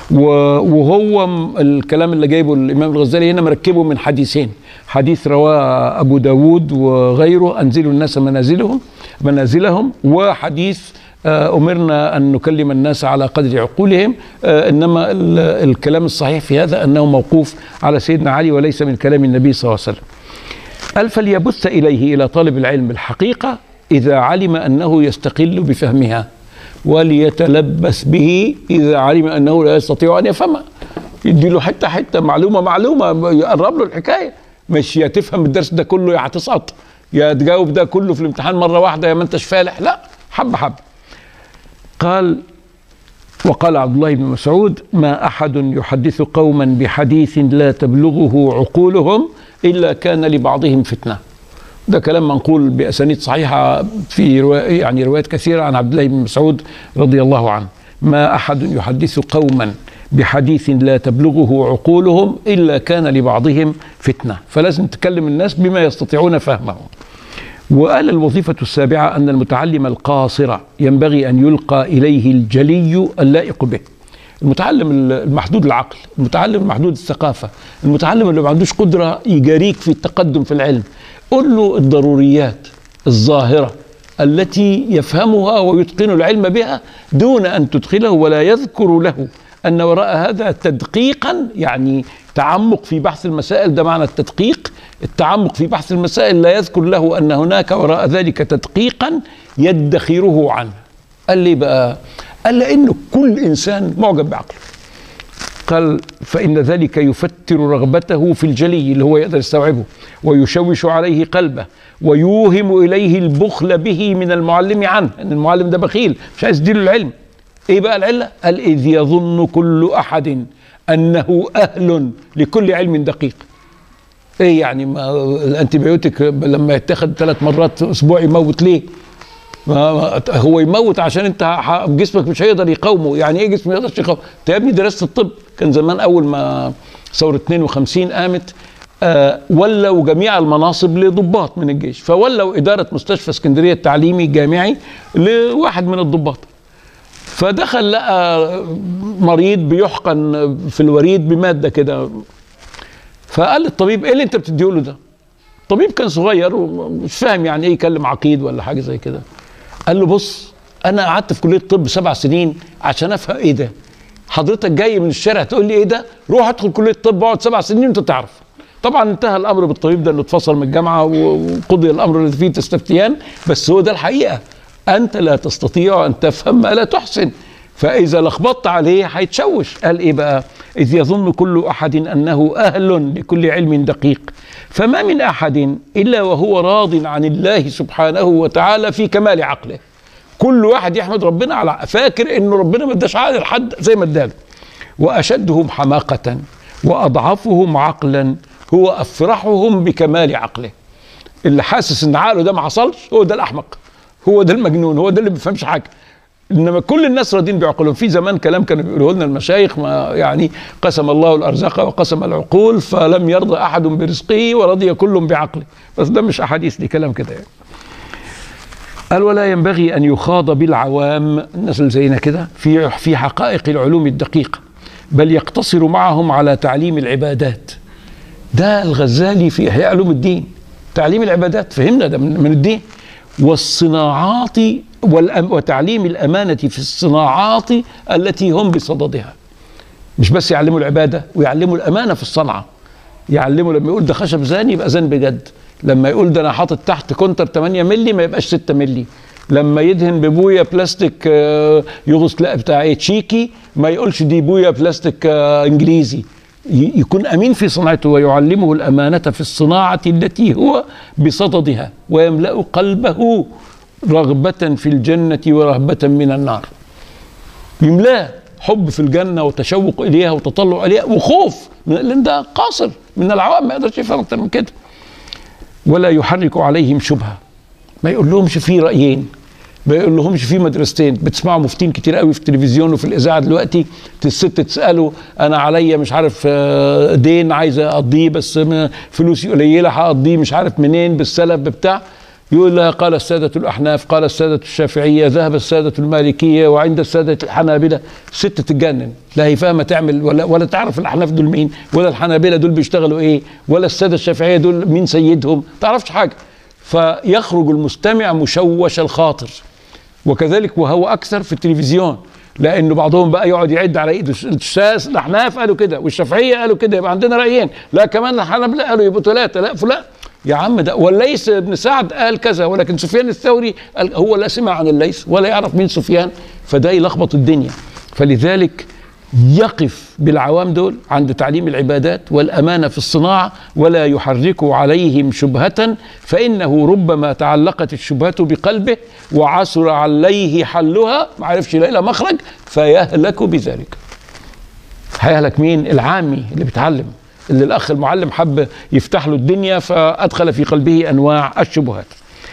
وهو الكلام اللي جايبه الامام الغزالي هنا مركبه من حديثين حديث رواه ابو داود وغيره انزلوا الناس منازلهم منازلهم وحديث أمرنا أن نكلم الناس على قدر عقولهم إنما الكلام الصحيح في هذا أنه موقوف على سيدنا علي وليس من كلام النبي صلى الله عليه وسلم قال فليبث إليه إلى طالب العلم الحقيقة إذا علم أنه يستقل بفهمها وليتلبس به إذا علم أنه لا يستطيع أن يفهمها يدي له حتة حتة معلومة معلومة يقرب له الحكاية مش يا تفهم الدرس ده كله يا هتسقط يا تجاوب ده كله في الامتحان مرة واحدة يا ما انتش فالح لا حبة حبة قال وقال عبد الله بن مسعود ما أحد يحدث قوما بحديث لا تبلغه عقولهم إلا كان لبعضهم فتنة ده كلام منقول بأسانيد صحيحة في رواية يعني روايات كثيرة عن عبد الله بن مسعود رضي الله عنه ما أحد يحدث قوما بحديث لا تبلغه عقولهم إلا كان لبعضهم فتنة فلازم تكلم الناس بما يستطيعون فهمه وقال الوظيفة السابعة أن المتعلم القاصر ينبغي أن يلقى إليه الجلي اللائق به المتعلم المحدود العقل المتعلم المحدود الثقافة المتعلم اللي ما عندوش قدرة يجاريك في التقدم في العلم قل له الضروريات الظاهرة التي يفهمها ويتقن العلم بها دون أن تدخله ولا يذكر له أن وراء هذا تدقيقا يعني تعمق في بحث المسائل ده معنى التدقيق التعمق في بحث المسائل لا يذكر له أن هناك وراء ذلك تدقيقا يدخره عنه قال لي بقى قال لأنه كل إنسان معجب بعقله قال فإن ذلك يفتر رغبته في الجلي اللي هو يقدر يستوعبه ويشوش عليه قلبه ويوهم إليه البخل به من المعلم عنه أن المعلم ده بخيل مش عايز يديله العلم إيه بقى العلة؟ قال إذ يظن كل أحد أنه أهل لكل علم دقيق ايه يعني ما الانتيبيوتيك لما يتاخد ثلاث مرات في اسبوع يموت ليه؟ ما ما- هو يموت عشان انت ح- جسمك مش هيقدر يقاومه يعني ايه جسمك ما يقدرش يقاومه انت يا ابني درست الطب كان زمان اول ما ثوره 52 قامت آه ولوا جميع المناصب لضباط من الجيش فولوا اداره مستشفى اسكندريه التعليمي الجامعي لواحد من الضباط فدخل لقى مريض بيحقن في الوريد بماده كده فقال للطبيب ايه اللي انت بتديه له ده؟ الطبيب كان صغير ومش فاهم يعني ايه يكلم عقيد ولا حاجه زي كده قال له بص انا قعدت في كليه الطب سبع سنين عشان افهم ايه ده حضرتك جاي من الشارع تقول لي ايه ده روح ادخل كليه الطب اقعد سبع سنين وانت تعرف طبعا انتهى الامر بالطبيب ده انه اتفصل من الجامعه وقضي الامر الذي فيه تستفتيان بس هو ده الحقيقه انت لا تستطيع ان تفهم ما لا تحسن فاذا لخبطت عليه هيتشوش قال ايه بقى اذ يظن كل احد انه اهل لكل علم دقيق فما من احد الا وهو راض عن الله سبحانه وتعالى في كمال عقله كل واحد يحمد ربنا على فاكر انه ربنا ما اداش عقل لحد زي ما اداله واشدهم حماقه واضعفهم عقلا هو افرحهم بكمال عقله اللي حاسس ان عقله ده ما حصلش هو ده الاحمق هو ده المجنون هو ده اللي ما بيفهمش حاجه انما كل الناس راضين بعقولهم في زمان كلام كانوا بيقولوا لنا المشايخ ما يعني قسم الله الارزاق وقسم العقول فلم يرضى احد برزقه ورضي كل بعقله بس ده مش احاديث دي كلام كده يعني قال ولا ينبغي ان يخاض بالعوام الناس اللي زينا كده في في حقائق العلوم الدقيقه بل يقتصر معهم على تعليم العبادات ده الغزالي في احياء علوم الدين تعليم العبادات فهمنا ده من, من الدين والصناعات والأم وتعليم الامانه في الصناعات التي هم بصددها مش بس يعلموا العباده ويعلموا الامانه في الصنعه يعلموا لما يقول ده خشب زاني يبقى زان بجد لما يقول ده انا حاطط تحت كونتر 8 مللي ما يبقاش 6 مللي لما يدهن ببويه بلاستيك آه، يوغوسلا بتاع ايه تشيكي ما يقولش دي بويه بلاستيك آه، انجليزي ي- يكون امين في صنعته ويعلمه الامانه في الصناعه التي هو بصددها ويملا قلبه رغبه في الجنه ورهبه من النار يملاه حب في الجنة وتشوق إليها وتطلع إليها وخوف من- لأن ده قاصر من العوام ما يقدرش يفهم أكتر من كده ولا يحرك عليهم شبهة ما يقول لهمش في رأيين ما يقول لهمش في مدرستين بتسمعوا مفتين كتير قوي في التلفزيون وفي الإذاعة دلوقتي الست تسأله أنا عليا مش عارف آه، دين عايز أقضيه بس م- فلوسي قليلة هقضيه مش عارف منين بالسلف بتاع يقول لها قال السادة الأحناف قال السادة الشافعية ذهب السادة المالكية وعند السادة الحنابلة ست تتجنن لا هي فاهمة تعمل ولا ولا تعرف الأحناف دول مين ولا الحنابلة دول بيشتغلوا إيه ولا السادة الشافعية دول مين سيدهم تعرفش حاجة فيخرج المستمع مشوش الخاطر وكذلك وهو أكثر في التلفزيون لانه بعضهم بقى يقعد يعد على ايده الشاس الاحناف قالوا كده والشافعيه قالوا كده يبقى عندنا رايين لا كمان الحنابله قالوا يبقوا ثلاثه لا فلان يا عم ده والليث بن سعد قال كذا ولكن سفيان الثوري قال هو لا سمع عن الليث ولا يعرف مين سفيان فده يلخبط الدنيا فلذلك يقف بالعوام دول عند تعليم العبادات والامانه في الصناعه ولا يحرك عليهم شبهه فانه ربما تعلقت الشبهه بقلبه وعسر عليه حلها ما عرفش يلاقي لها مخرج فيهلك بذلك هيهلك مين العامي اللي بيتعلم اللي الاخ المعلم حب يفتح له الدنيا فادخل في قلبه انواع الشبهات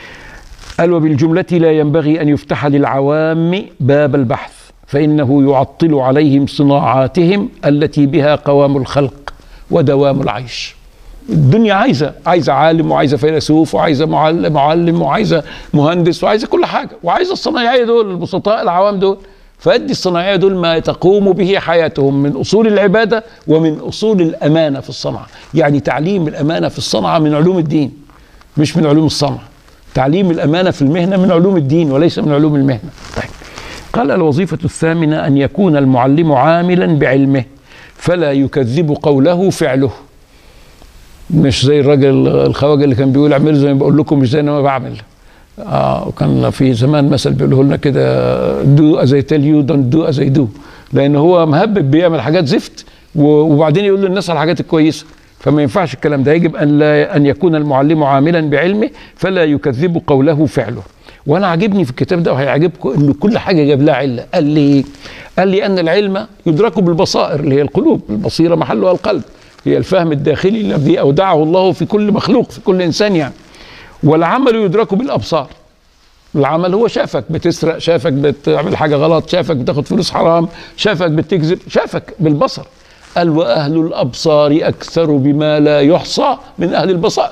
قال وبالجمله لا ينبغي ان يفتح للعوام باب البحث فانه يعطل عليهم صناعاتهم التي بها قوام الخلق ودوام العيش الدنيا عايزه عايزه عالم وعايزه فيلسوف وعايزه معلم معلم وعايزه مهندس وعايزه كل حاجه وعايزه الصنايعيه دول البسطاء العوام دول فادي الصناعيه دول ما تقوم به حياتهم من اصول العباده ومن اصول الامانه في الصنعه يعني تعليم الامانه في الصنعه من علوم الدين مش من علوم الصنعه تعليم الامانه في المهنه من علوم الدين وليس من علوم المهنه طيب قال الوظيفه الثامنه ان يكون المعلم عاملا بعلمه فلا يكذب قوله فعله مش زي الراجل الخواجه اللي كان بيقول اعملوا زي ما بقول لكم مش زي ما بعمل اه وكان في زمان مثل بيقوله لنا كده دو از اي تيل يو دونت دو از اي دو لان هو مهبب بيعمل حاجات زفت و- وبعدين يقول للناس على الحاجات الكويسه فما ينفعش الكلام ده يجب ان لا ان يكون المعلم عاملا بعلمه فلا يكذب قوله فعله وانا عاجبني في الكتاب ده وهيعجبكم ان كل حاجه جاب لها عله قال لي إيه؟ قال لي ان العلم يدرك بالبصائر اللي هي القلوب البصيره محلها القلب هي الفهم الداخلي الذي اودعه الله في كل مخلوق في كل انسان يعني والعمل يدرك بالابصار العمل هو شافك بتسرق شافك بتعمل حاجه غلط شافك بتاخد فلوس حرام شافك بتكذب شافك بالبصر قال واهل الابصار اكثر بما لا يحصى من اهل البصائر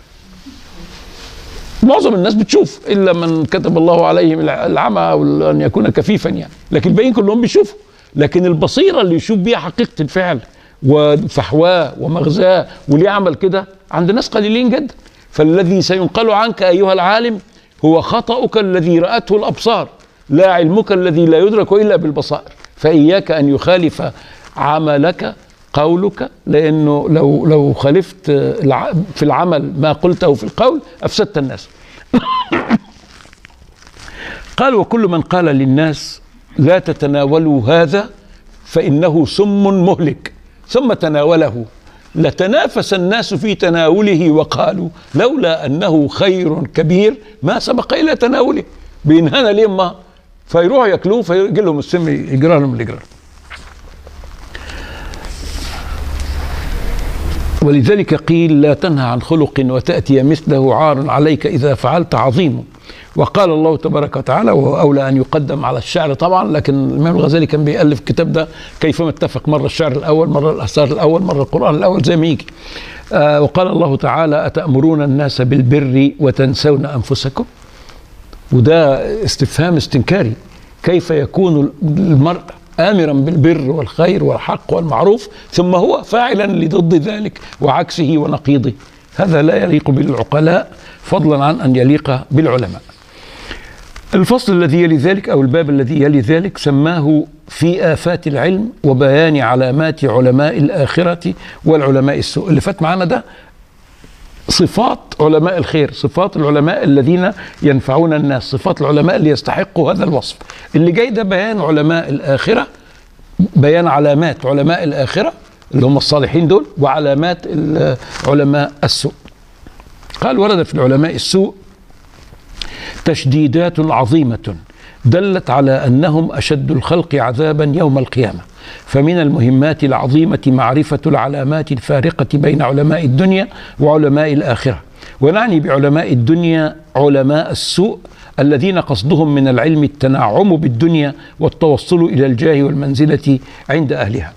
معظم الناس بتشوف الا من كتب الله عليهم الع- العمى او ان يكون كفيفا يعني لكن الباقيين كلهم بيشوفوا لكن البصيره اللي يشوف بيها حقيقه الفعل وفحواه ومغزاه وليه عمل كده عند ناس قليلين جدا فالذي سينقل عنك ايها العالم هو خطأك الذي رأته الأبصار لا علمك الذي لا يدرك إلا بالبصائر فإياك أن يخالف عملك قولك لأنه لو لو خالفت الع- في العمل ما قلته في القول أفسدت الناس قال وكل من قال للناس لا تتناولوا هذا فإنه سم مهلك ثم تناوله لتنافس الناس في تناوله وقالوا لولا أنه خير كبير ما سبق إلى تناوله بينهانا ليه ما فيروحوا ياكلوه فيجي لهم السم يجرى لهم اللي يجرى ولذلك قيل لا تنهى عن خلق وتأتي مثله عار عليك إذا فعلت عظيم وقال الله تبارك وتعالى وهو أولى أن يقدم على الشعر طبعا لكن الإمام الغزالي كان بيألف الكتاب ده كيفما اتفق مرة الشعر الأول مرة الأثار الأول مرة القرآن الأول زي ما يجي آه وقال الله تعالى أتأمرون الناس بالبر وتنسون أنفسكم وده استفهام استنكاري كيف يكون المرء آمرا بالبر والخير والحق والمعروف ثم هو فاعلا لضد ذلك وعكسه ونقيضه هذا لا يليق بالعقلاء فضلا عن أن يليق بالعلماء الفصل الذي يلي ذلك أو الباب الذي يلي ذلك سماه في آفات العلم وبيان علامات علماء الآخرة والعلماء السوء اللي فات معانا ده صفات علماء الخير صفات العلماء الذين ينفعون الناس صفات العلماء اللي يستحقوا هذا الوصف اللي جاي ده بيان علماء الآخرة بيان علامات علماء الآخرة اللي هم الصالحين دول وعلامات ال- علماء السوء قال ورد في العلماء السوء تشديدات عظيمة دلت على أنهم أشد الخلق عذابا يوم القيامة فمن المهمات العظيمة معرفة العلامات الفارقة بين علماء الدنيا وعلماء الآخرة ونعني بعلماء الدنيا علماء السوء الذين قصدهم من العلم التنعم بالدنيا والتوصل إلى الجاه والمنزلة عند أهلها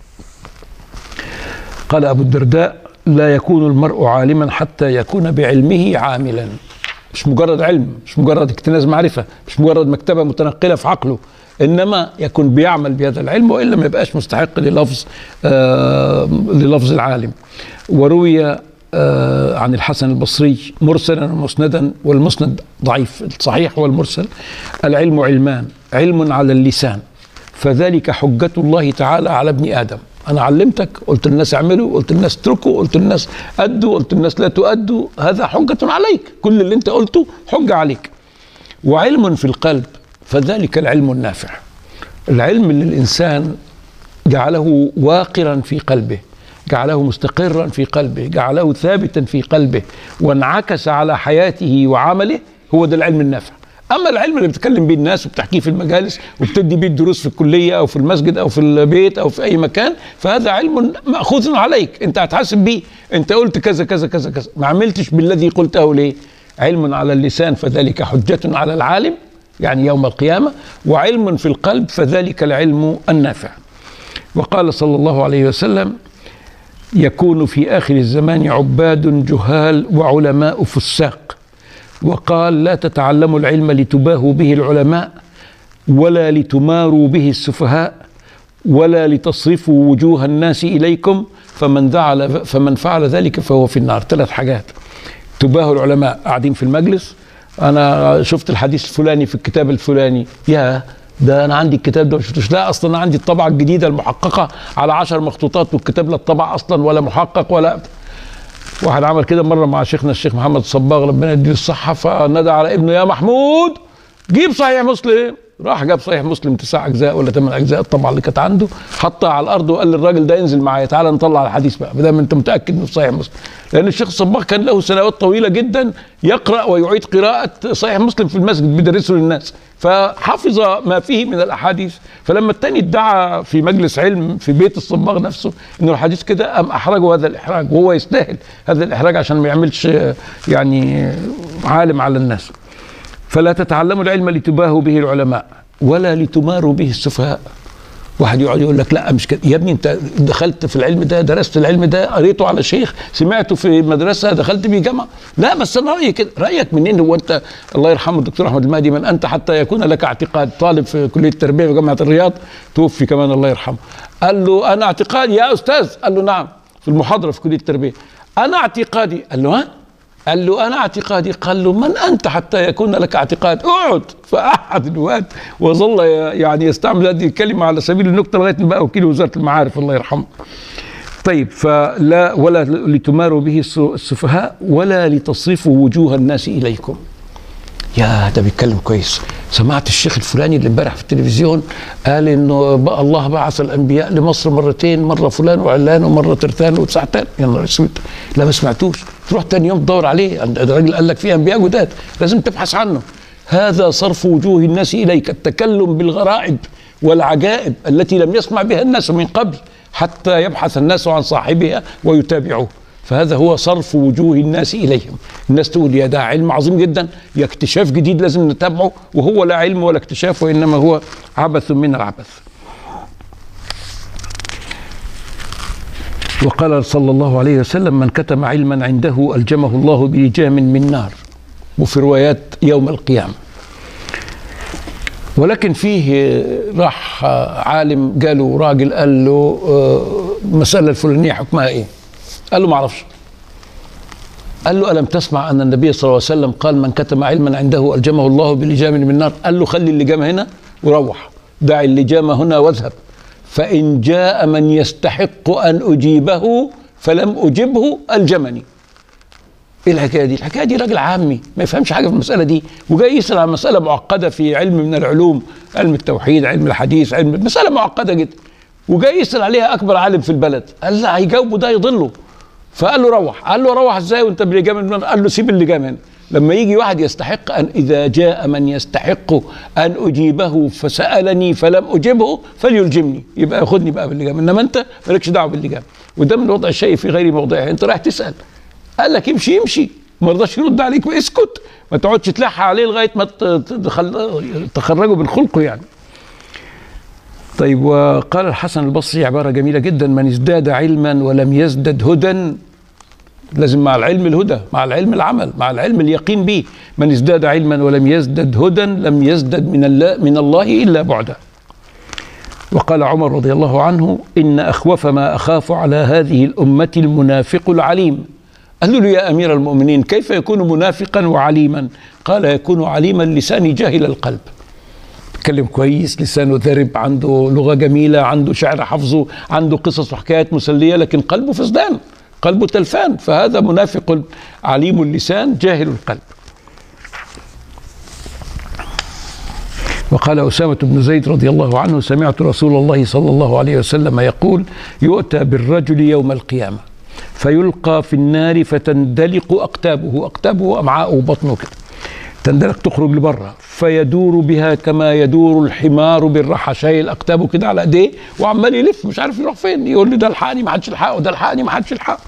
قال أبو الدرداء لا يكون المرء عالما حتى يكون بعلمه عاملا مش مجرد علم مش مجرد اكتناز معرفة مش مجرد مكتبة متنقلة في عقله إنما يكون بيعمل بهذا العلم وإلا ما يبقاش مستحق للفظ آه للفظ العالم وروي آه عن الحسن البصري مرسلا ومسندا والمسند ضعيف الصحيح هو المرسل العلم علمان علم على اللسان فذلك حجة الله تعالى على ابن آدم أنا علمتك قلت للناس اعملوا قلت للناس اتركوا قلت للناس أدوا قلت للناس لا تؤدوا هذا حجة عليك كل اللي أنت قلته حجة عليك وعلم في القلب فذلك العلم النافع العلم اللي الإنسان جعله واقرا في قلبه جعله مستقرا في قلبه جعله ثابتا في قلبه وانعكس على حياته وعمله هو ده العلم النافع اما العلم اللي بتكلم بيه الناس وبتحكيه في المجالس وبتدي بيه الدروس في الكليه او في المسجد او في البيت او في اي مكان فهذا علم ماخوذ عليك انت هتحاسب بيه انت قلت كذا كذا كذا كذا ما عملتش بالذي قلته ليه علم على اللسان فذلك حجه على العالم يعني يوم القيامه وعلم في القلب فذلك العلم النافع وقال صلى الله عليه وسلم يكون في اخر الزمان عباد جهال وعلماء فساق وقال لا تتعلموا العلم لتباهوا به العلماء ولا لتماروا به السفهاء ولا لتصرفوا وجوه الناس اليكم فمن فعل فمن فعل ذلك فهو في النار ثلاث حاجات تباهوا العلماء قاعدين في المجلس انا شفت الحديث الفلاني في الكتاب الفلاني يا ده انا عندي الكتاب ده ما شفتوش لا اصلا انا عندي الطبعه الجديده المحققه على عشر مخطوطات والكتاب لا اتطبع اصلا ولا محقق ولا واحد عمل كده مره مع شيخنا الشيخ محمد الصباغ ربنا يديه الصحه فنادى على ابنه يا محمود جيب صحيح مسلم راح جاب صحيح مسلم تسع اجزاء ولا ثمان اجزاء الطبعه اللي كانت عنده حطها على الارض وقال للراجل ده انزل معايا تعالى نطلع الحديث بقى ما دام انت متاكد انه في صحيح مسلم لان الشيخ الصباغ كان له سنوات طويله جدا يقرا ويعيد قراءه صحيح مسلم في المسجد بيدرسه للناس فحفظ ما فيه من الاحاديث فلما التاني ادعى في مجلس علم في بيت الصباغ نفسه انه الحديث كده ام احرجه هذا الاحراج وهو يستاهل هذا الاحراج عشان ما يعملش يعني عالم على الناس فلا تتعلموا العلم لتباهوا به العلماء ولا لتماروا به السفهاء واحد يقعد يقول لك لا مش كده يا ابني انت دخلت في العلم ده درست العلم ده قريته على شيخ سمعته في مدرسه دخلت بيه جامعه لا بس انا رايي كده رايك منين هو انت الله يرحمه الدكتور احمد المهدي من انت حتى يكون لك اعتقاد طالب في كليه التربيه في جامعه الرياض توفي كمان الله يرحمه قال له انا اعتقادي يا استاذ قال له نعم في المحاضره في كليه التربيه انا اعتقادي قال له ها قال له انا اعتقادي قال له من انت حتى يكون لك اعتقاد اقعد فقعد الواد وظل يعني يستعمل هذه الكلمه على سبيل النكته لغايه ما بقى وكيل وزاره المعارف الله يرحمه طيب فلا ولا لتماروا به السفهاء ولا لتصرفوا وجوه الناس اليكم يا ده بيتكلم كويس سمعت الشيخ الفلاني اللي امبارح في التلفزيون قال انه بقى الله بعث الانبياء لمصر مرتين مره فلان وعلان ومره ترتان وتسعتان يا نهار اسود لا ما سمعتوش تروح تاني يوم تدور عليه الراجل قال لك في انبياء جداد لازم تبحث عنه هذا صرف وجوه الناس اليك التكلم بالغرائب والعجائب التي لم يسمع بها الناس من قبل حتى يبحث الناس عن صاحبها ويتابعوه فهذا هو صرف وجوه الناس اليهم الناس تقول يا ده علم عظيم جدا يا اكتشاف جديد لازم نتابعه وهو لا علم ولا اكتشاف وانما هو عبث من العبث وقال صلى الله عليه وسلم من كتم علما عنده الجمه الله بلجام من نار وفي روايات يوم القيامه ولكن فيه راح عالم قالوا راجل قال له المساله الفلانيه حكمها ايه؟ قال له ما اعرفش قال له الم تسمع ان النبي صلى الله عليه وسلم قال من كتم علما عنده الجمه الله بلجام من نار قال له خلي اللجام هنا وروح دع اللجام هنا واذهب فان جاء من يستحق ان اجيبه فلم اجبه الجمني ايه الحكايه دي؟ الحكايه دي راجل عامي ما يفهمش حاجه في المساله دي وجاي يسال عن مساله معقده في علم من العلوم علم التوحيد علم الحديث علم مساله معقده جدا وجاي يسال عليها اكبر عالم في البلد قال لا هيجاوبه ده يضله فقال له روح قال له روح ازاي وانت باللجام قال له سيب اللجام هنا لما يجي واحد يستحق ان اذا جاء من يستحق ان اجيبه فسالني فلم اجبه فليلجمني يبقى ياخدني بقى باللجام انما انت مالكش دعوه باللجام وده من وضع الشيء في غير موضعه انت رايح تسال قال لك امشي امشي ما رضاش يرد عليك اسكت ما تقعدش تلح عليه لغايه ما تخرجه من خلقه يعني طيب وقال الحسن البصري عبارة جميلة جدا من ازداد علما ولم يزدد هدى لازم مع العلم الهدى مع العلم العمل مع العلم اليقين به من ازداد علما ولم يزدد هدى لم يزدد من الله من الله الا بعدا وقال عمر رضي الله عنه ان اخوف ما اخاف على هذه الامه المنافق العليم قالوا له يا امير المؤمنين كيف يكون منافقا وعليما قال يكون عليما لسان جاهل القلب بيتكلم كويس لسانه ذرب عنده لغه جميله عنده شعر حفظه عنده قصص وحكايات مسليه لكن قلبه فسدان قلبه تلفان فهذا منافق عليم اللسان جاهل القلب وقال أسامة بن زيد رضي الله عنه سمعت رسول الله صلى الله عليه وسلم يقول يؤتى بالرجل يوم القيامة فيلقى في النار فتندلق أقتابه أقتابه أمعاءه وبطنه كده تندلق تخرج لبره فيدور بها كما يدور الحمار بالرحى شايل اقتابه كده على ايديه وعمال يلف مش عارف يروح فين يقول لي ده الحقني ما حدش يلحقه وده الحقني ما حدش يلحقه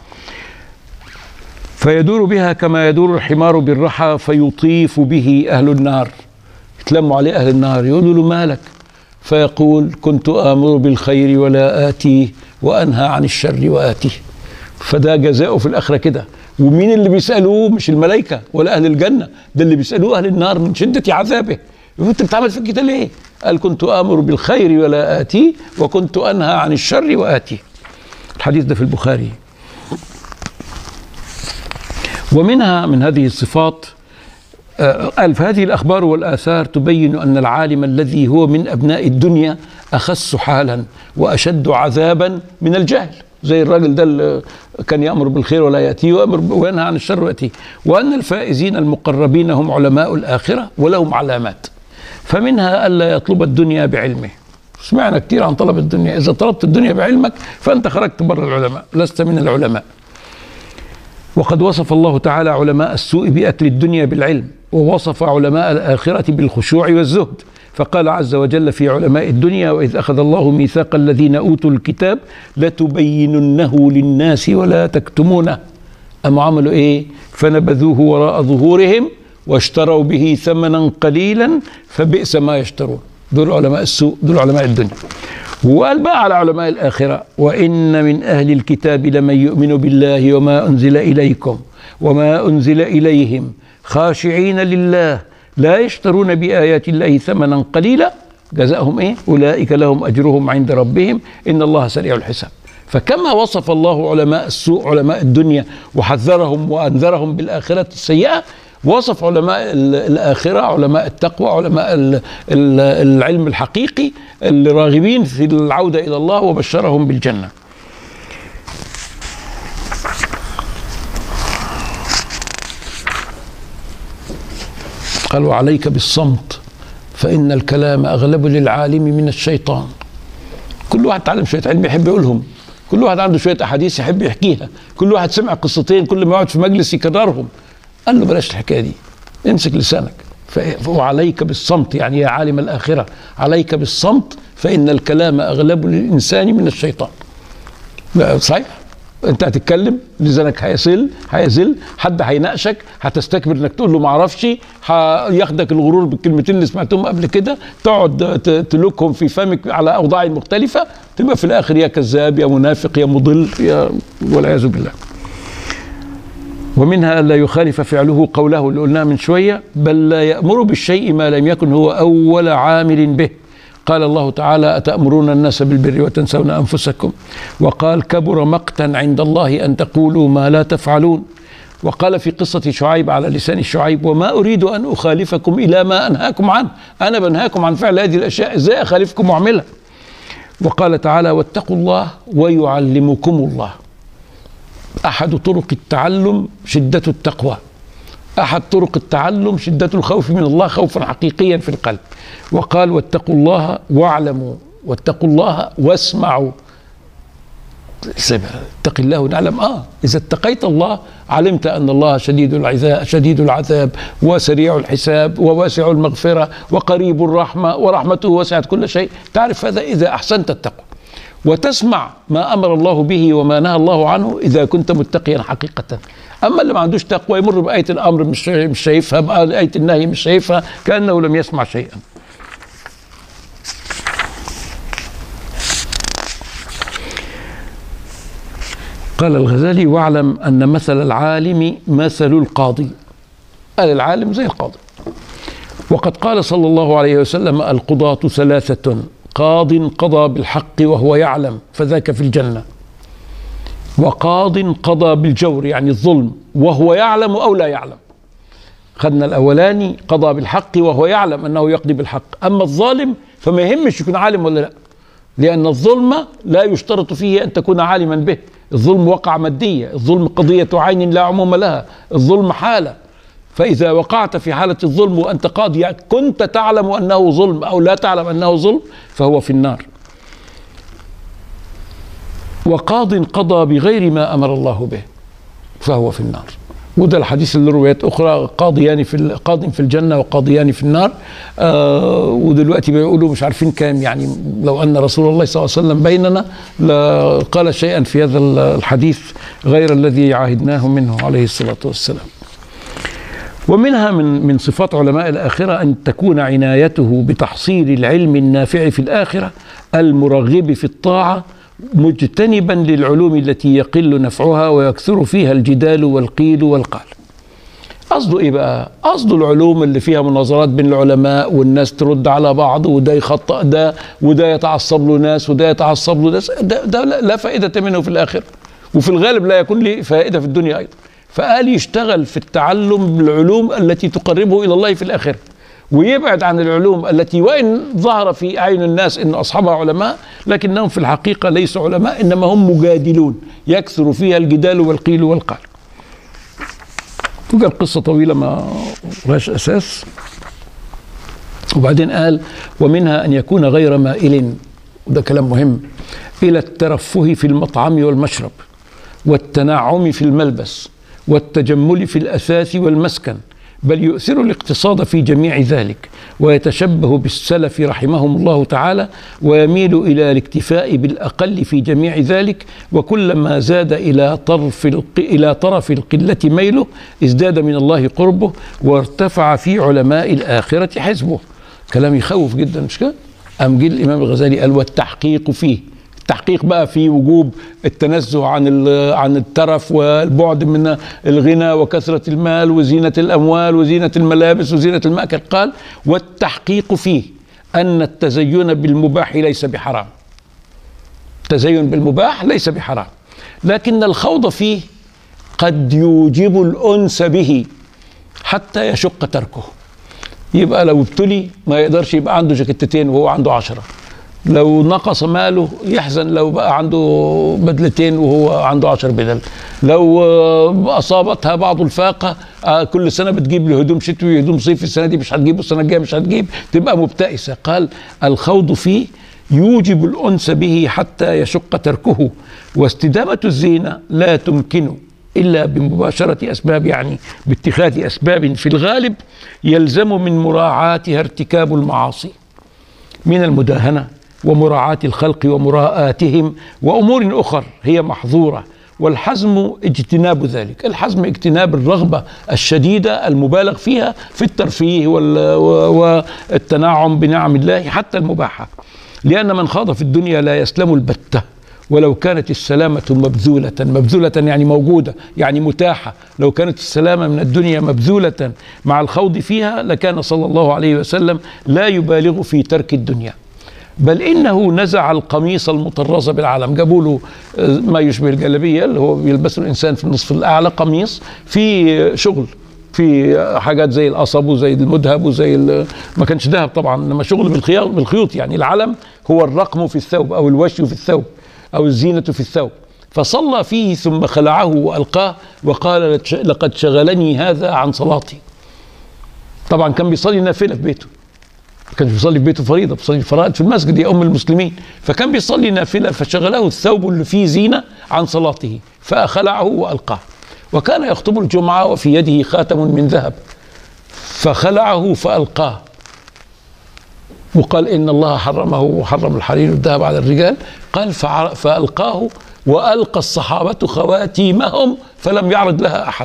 فيدور بها كما يدور الحمار بالرحى فيطيف به اهل النار يتلموا عليه اهل النار يقولوا له مالك فيقول كنت امر بالخير ولا اتيه وانهى عن الشر واتيه فده جزاؤه في الاخره كده ومين اللي بيسالوه مش الملائكه ولا اهل الجنه ده اللي بيسالوه اهل النار من شده عذابه انت بتعمل فيك كده ليه قال كنت امر بالخير ولا اتيه وكنت انهى عن الشر واتيه الحديث ده في البخاري ومنها من هذه الصفات قال فهذه الأخبار والآثار تبين أن العالم الذي هو من أبناء الدنيا أخس حالا وأشد عذابا من الجهل زي الراجل ده اللي كان يأمر بالخير ولا يأتيه ويأمر وينهى عن الشر ويأتيه وأن الفائزين المقربين هم علماء الآخرة ولهم علامات فمنها ألا يطلب الدنيا بعلمه سمعنا كثير عن طلب الدنيا إذا طلبت الدنيا بعلمك فأنت خرجت بر العلماء لست من العلماء وقد وصف الله تعالى علماء السوء بأكل الدنيا بالعلم ووصف علماء الآخرة بالخشوع والزهد فقال عز وجل في علماء الدنيا وإذ أخذ الله ميثاق الذين أوتوا الكتاب لتبيننه للناس ولا تكتمونه أم عملوا إيه فنبذوه وراء ظهورهم واشتروا به ثمنا قليلا فبئس ما يشترون دول علماء السوء دول علماء الدنيا وقال بقى على علماء الآخرة وإن من أهل الكتاب لمن يؤمن بالله وما أنزل إليكم وما أنزل إليهم خاشعين لله لا يشترون بآيات الله ثمنا قليلا جزاهم إيه أولئك لهم أجرهم عند ربهم إن الله سريع الحساب فكما وصف الله علماء السوء علماء الدنيا وحذرهم وأنذرهم بالآخرة السيئة وصف علماء الآخرة علماء التقوى علماء العلم الحقيقي الراغبين في العودة إلى الله وبشرهم بالجنة قال وعليك بالصمت فإن الكلام أغلب للعالم من الشيطان كل واحد تعلم شوية علم يحب يقولهم كل واحد عنده شوية أحاديث يحب يحكيها كل واحد سمع قصتين كل ما يقعد في مجلس يكررهم قال له بلاش الحكاية دي امسك لسانك وعليك بالصمت يعني يا عالم الآخرة عليك بالصمت فإن الكلام أغلب للإنسان من الشيطان صحيح انت هتتكلم لسانك هيصل هيزل حد هيناقشك هتستكبر انك تقول له ما اعرفش هياخدك الغرور بالكلمتين اللي سمعتهم قبل كده تقعد تلوكهم في فمك على اوضاع مختلفه تبقى في الاخر يا كذاب يا منافق يا مضل يا والعياذ بالله ومنها ألا يخالف فعله قوله اللي قلناه من شوية بل لا يأمر بالشيء ما لم يكن هو أول عامل به قال الله تعالى أتأمرون الناس بالبر وتنسون أنفسكم وقال كبر مقتا عند الله أن تقولوا ما لا تفعلون وقال في قصة شعيب على لسان شعيب وما أريد أن أخالفكم إلى ما أنهاكم عنه أنا بنهاكم عن فعل هذه الأشياء إزاي أخالفكم وأعملها وقال تعالى واتقوا الله ويعلمكم الله أحد طرق التعلم شدة التقوى أحد طرق التعلم شدة الخوف من الله خوفا حقيقيا في القلب وقال واتقوا الله واعلموا واتقوا الله واسمعوا اتق الله ونعلم اه اذا اتقيت الله علمت ان الله شديد العذاب شديد العذاب وسريع الحساب وواسع المغفره وقريب الرحمه ورحمته وسعت كل شيء تعرف هذا اذا احسنت التقوى وتسمع ما امر الله به وما نهى الله عنه اذا كنت متقيا حقيقه اما اللي ما عندوش تقوى يمر بايه الامر مش مش شايفها بايه النهي مش شايفها كانه لم يسمع شيئا قال الغزالي واعلم ان مثل العالم مثل القاضي قال العالم زي القاضي وقد قال صلى الله عليه وسلم القضاة ثلاثة قاض قضى بالحق وهو يعلم فذاك في الجنة وقاض قضى بالجور يعني الظلم وهو يعلم أو لا يعلم خدنا الأولاني قضى بالحق وهو يعلم أنه يقضي بالحق أما الظالم فما يهمش يكون عالم ولا لا لأن الظلم لا يشترط فيه أن تكون عالما به الظلم وقع مادية الظلم قضية عين لا عموم لها الظلم حالة فإذا وقعت في حالة الظلم وأنت قاضي كنت تعلم أنه ظلم أو لا تعلم أنه ظلم فهو في النار وقاض قضى بغير ما أمر الله به فهو في النار وده الحديث اللي روايات اخرى قاضيان في قاض في الجنه وقاضيان في النار آه ودلوقتي بيقولوا مش عارفين كام يعني لو ان رسول الله صلى الله عليه وسلم بيننا لقال شيئا في هذا الحديث غير الذي عاهدناه منه عليه الصلاه والسلام. ومنها من من صفات علماء الاخره ان تكون عنايته بتحصيل العلم النافع في الاخره المرغب في الطاعه مجتنبا للعلوم التي يقل نفعها ويكثر فيها الجدال والقيل والقال قصده ايه بقى قصده العلوم اللي فيها مناظرات بين العلماء والناس ترد على بعض وده يخطأ ده وده يتعصب له ناس وده يتعصب له ناس ده, ده لا فائدة منه في الآخرة وفي الغالب لا يكون له فائدة في الدنيا أيضا فقال يشتغل في التعلم بالعلوم التي تقربه إلى الله في الآخرة ويبعد عن العلوم التي وإن ظهر في أعين الناس أن أصحابها علماء لكنهم في الحقيقة ليسوا علماء إنما هم مجادلون يكثر فيها الجدال والقيل والقال وقال قصة طويلة ما لهاش أساس وبعدين قال ومنها أن يكون غير مائل وده كلام مهم إلى الترفه في المطعم والمشرب والتنعم في الملبس والتجمل في الأثاث والمسكن بل يؤثر الاقتصاد في جميع ذلك ويتشبه بالسلف رحمهم الله تعالى ويميل الى الاكتفاء بالاقل في جميع ذلك وكلما زاد الى طرف الق... الى طرف القله ميله ازداد من الله قربه وارتفع في علماء الاخره حزبه كلام يخوف جدا مش كده؟ قام جه الامام الغزالي قال والتحقيق فيه التحقيق بقى في وجوب التنزه عن عن الترف والبعد من الغنى وكثرة المال وزينة الأموال وزينة الملابس وزينة المأكل قال والتحقيق فيه أن التزين بالمباح ليس بحرام التزين بالمباح ليس بحرام لكن الخوض فيه قد يوجب الأنس به حتى يشق تركه يبقى لو ابتلي ما يقدرش يبقى عنده جاكيتتين وهو عنده عشرة لو نقص ماله يحزن لو بقى عنده بدلتين وهو عنده عشر بدل لو أصابتها بعض الفاقة كل سنة بتجيب له هدوم شتوي هدوم صيفي السنة دي مش هتجيب السنة الجاية مش هتجيب تبقى مبتئسة قال الخوض فيه يوجب الأنس به حتى يشق تركه واستدامة الزينة لا تمكن إلا بمباشرة أسباب يعني باتخاذ أسباب في الغالب يلزم من مراعاتها ارتكاب المعاصي من المداهنة ومراعاة الخلق ومراءاتهم وأمور أخر هي محظورة والحزم اجتناب ذلك الحزم اجتناب الرغبة الشديدة المبالغ فيها في الترفيه والتنعم بنعم الله حتى المباحة لأن من خاض في الدنيا لا يسلم البتة ولو كانت السلامة مبذولة مبذولة يعني موجودة يعني متاحة لو كانت السلامة من الدنيا مبذولة مع الخوض فيها لكان صلى الله عليه وسلم لا يبالغ في ترك الدنيا بل انه نزع القميص المطرز بالعلم جابوا له ما يشبه الجلابيه اللي هو بيلبسه الانسان في النصف الاعلى قميص في شغل في حاجات زي القصب وزي المذهب وزي ما كانش ذهب طبعا انما شغل بالخياط بالخيوط يعني العلم هو الرقم في الثوب او الوشي في الثوب او الزينه في الثوب فصلى فيه ثم خلعه والقاه وقال لقد شغلني هذا عن صلاتي طبعا كان بيصلي نافله في بيته ما كانش بيصلي في بيته فريضه بيصلي الفرائض في المسجد يا ام المسلمين فكان بيصلي نافله فشغله الثوب اللي فيه زينه عن صلاته فخلعه والقاه وكان يخطب الجمعه وفي يده خاتم من ذهب فخلعه فالقاه وقال ان الله حرمه وحرم الحرير والذهب على الرجال قال فالقاه والقى الصحابه خواتيمهم فلم يعرض لها احد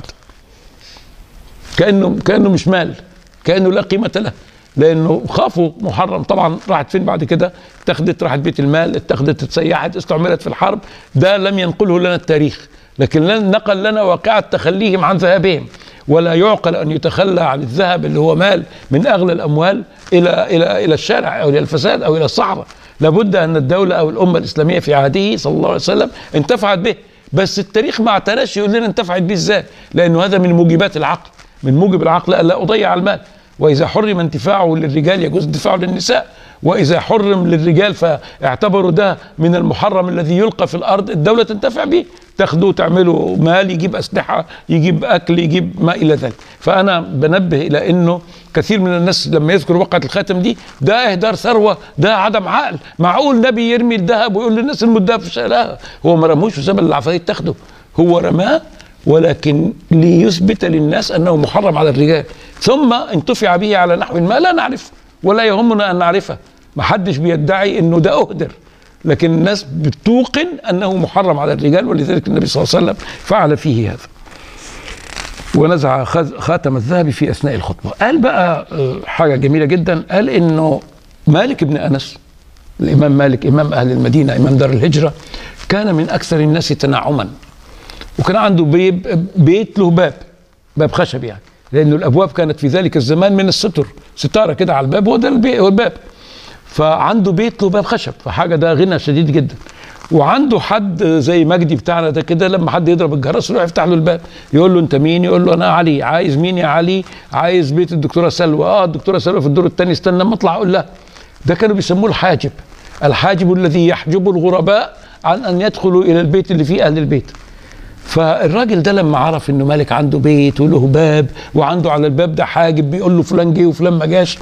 كانه كانه مش مال كانه لا قيمه له لانه خافوا محرم طبعا راحت فين بعد كده اتخذت راحت بيت المال اتخذت اتسيحت استعملت في الحرب ده لم ينقله لنا التاريخ لكن لن نقل لنا واقعة تخليهم عن ذهابهم ولا يعقل ان يتخلى عن الذهب اللي هو مال من اغلى الاموال الى الى الى الشارع او الى الفساد او الى الصحراء لابد ان الدوله او الامه الاسلاميه في عهده صلى الله عليه وسلم انتفعت به بس التاريخ ما اعتناش يقول لنا انتفعت به ازاي لانه هذا من موجبات العقل من موجب العقل الا اضيع المال واذا حرم انتفاعه للرجال يجوز انتفاعه للنساء واذا حرم للرجال فاعتبروا ده من المحرم الذي يلقى في الارض الدوله تنتفع به تاخده تعمله مال يجيب اسلحه يجيب اكل يجيب ما الى ذلك فانا بنبه الى انه كثير من الناس لما يذكر وقعه الخاتم دي ده اهدار ثروه ده عدم عقل معقول نبي يرمي الذهب ويقول للناس المدهب في لا هو ما رموش وساب العفاريت تاخده هو رماه ولكن ليثبت للناس انه محرم على الرجال ثم انتفع به على نحو ما لا نعرف ولا يهمنا ان نعرفه ما حدش بيدعي انه ده اهدر لكن الناس بتوقن انه محرم على الرجال ولذلك النبي صلى الله عليه وسلم فعل فيه هذا ونزع خاتم الذهب في اثناء الخطبه قال بقى حاجه جميله جدا قال انه مالك بن انس الامام مالك امام اهل المدينه امام دار الهجره كان من اكثر الناس تنعما وكان عنده بيب بيت له باب باب خشب يعني لانه الابواب كانت في ذلك الزمان من الستر ستاره كده على الباب هو ده هو الباب فعنده بيت له باب خشب فحاجه ده غنى شديد جدا وعنده حد زي مجدي بتاعنا ده كده لما حد يضرب الجرس يروح يفتح له الباب يقول له انت مين يقول له انا علي عايز مين يا علي عايز بيت الدكتوره سلوى اه الدكتوره سلوى في الدور الثاني استنى لما اطلع اقول لها ده كانوا بيسموه الحاجب الحاجب الذي يحجب الغرباء عن ان يدخلوا الى البيت اللي فيه اهل البيت فالراجل ده لما عرف انه مالك عنده بيت وله باب وعنده على الباب ده حاجب بيقول له فلان جه وفلان ما جاش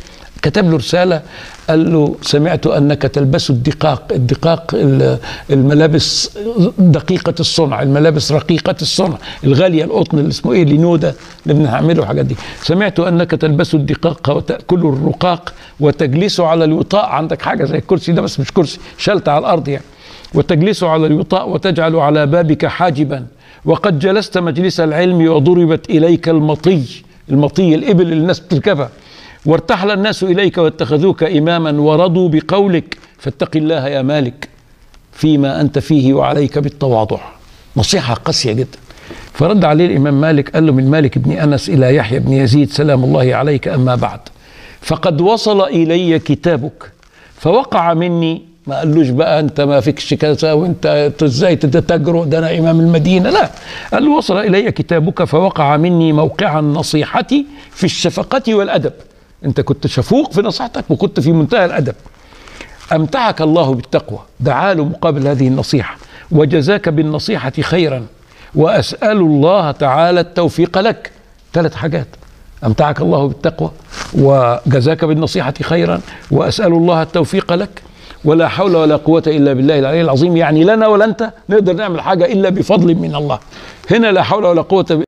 كتب له رسالة قال له سمعت أنك تلبس الدقاق الدقاق الملابس دقيقة الصنع الملابس رقيقة الصنع الغالية القطن اللي اسمه إيه لينودا اللي بنعمله الحاجات دي سمعت أنك تلبس الدقاق وتأكل الرقاق وتجلس على الوطاء عندك حاجة زي الكرسي ده بس مش كرسي شلت على الأرض يعني وتجلس على الوطاء وتجعل على بابك حاجبا وقد جلست مجلس العلم وضربت إليك المطي المطي الإبل اللي الناس بتركبها وارتحل الناس إليك واتخذوك إماما ورضوا بقولك فاتق الله يا مالك فيما أنت فيه وعليك بالتواضع نصيحة قاسية جدا فرد عليه الإمام مالك قال له من مالك بن أنس إلى يحيى بن يزيد سلام الله عليك أما بعد فقد وصل إلي كتابك فوقع مني ما قالوش بقى انت ما فيكش كذا وانت ازاي تتجرؤ ده انا امام المدينه لا قال له وصل الي كتابك فوقع مني موقع النصيحه في الشفقه والادب انت كنت شفوق في نصيحتك وكنت في منتهى الادب امتعك الله بالتقوى دعا له مقابل هذه النصيحه وجزاك بالنصيحه خيرا واسال الله تعالى التوفيق لك ثلاث حاجات امتعك الله بالتقوى وجزاك بالنصيحه خيرا واسال الله التوفيق لك ولا حول ولا قوة إلا بالله العلي العظيم يعني لنا ولا أنت نقدر نعمل حاجة إلا بفضل من الله هنا لا حول ولا قوة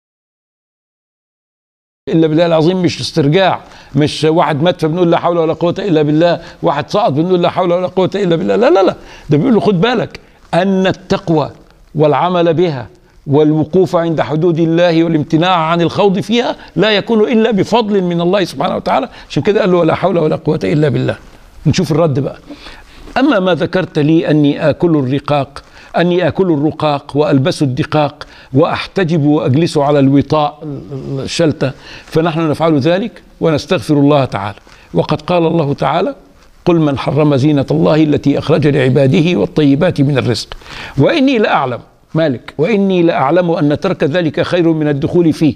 الا بالله العظيم مش استرجاع مش واحد مات فبنقول لا حول ولا قوه الا بالله واحد سقط بنقول لا حول ولا قوه الا بالله لا لا لا ده بيقول له خد بالك ان التقوى والعمل بها والوقوف عند حدود الله والامتناع عن الخوض فيها لا يكون الا بفضل من الله سبحانه وتعالى عشان كده قال له ولا حول ولا قوه الا بالله نشوف الرد بقى اما ما ذكرت لي اني اكل الرقاق أني أكل الرقاق وألبس الدقاق وأحتجب وأجلس على الوطاء الشلتة فنحن نفعل ذلك ونستغفر الله تعالى وقد قال الله تعالى قل من حرم زينة الله التي أخرج لعباده والطيبات من الرزق وإني لأعلم مالك وإني لأعلم أن ترك ذلك خير من الدخول فيه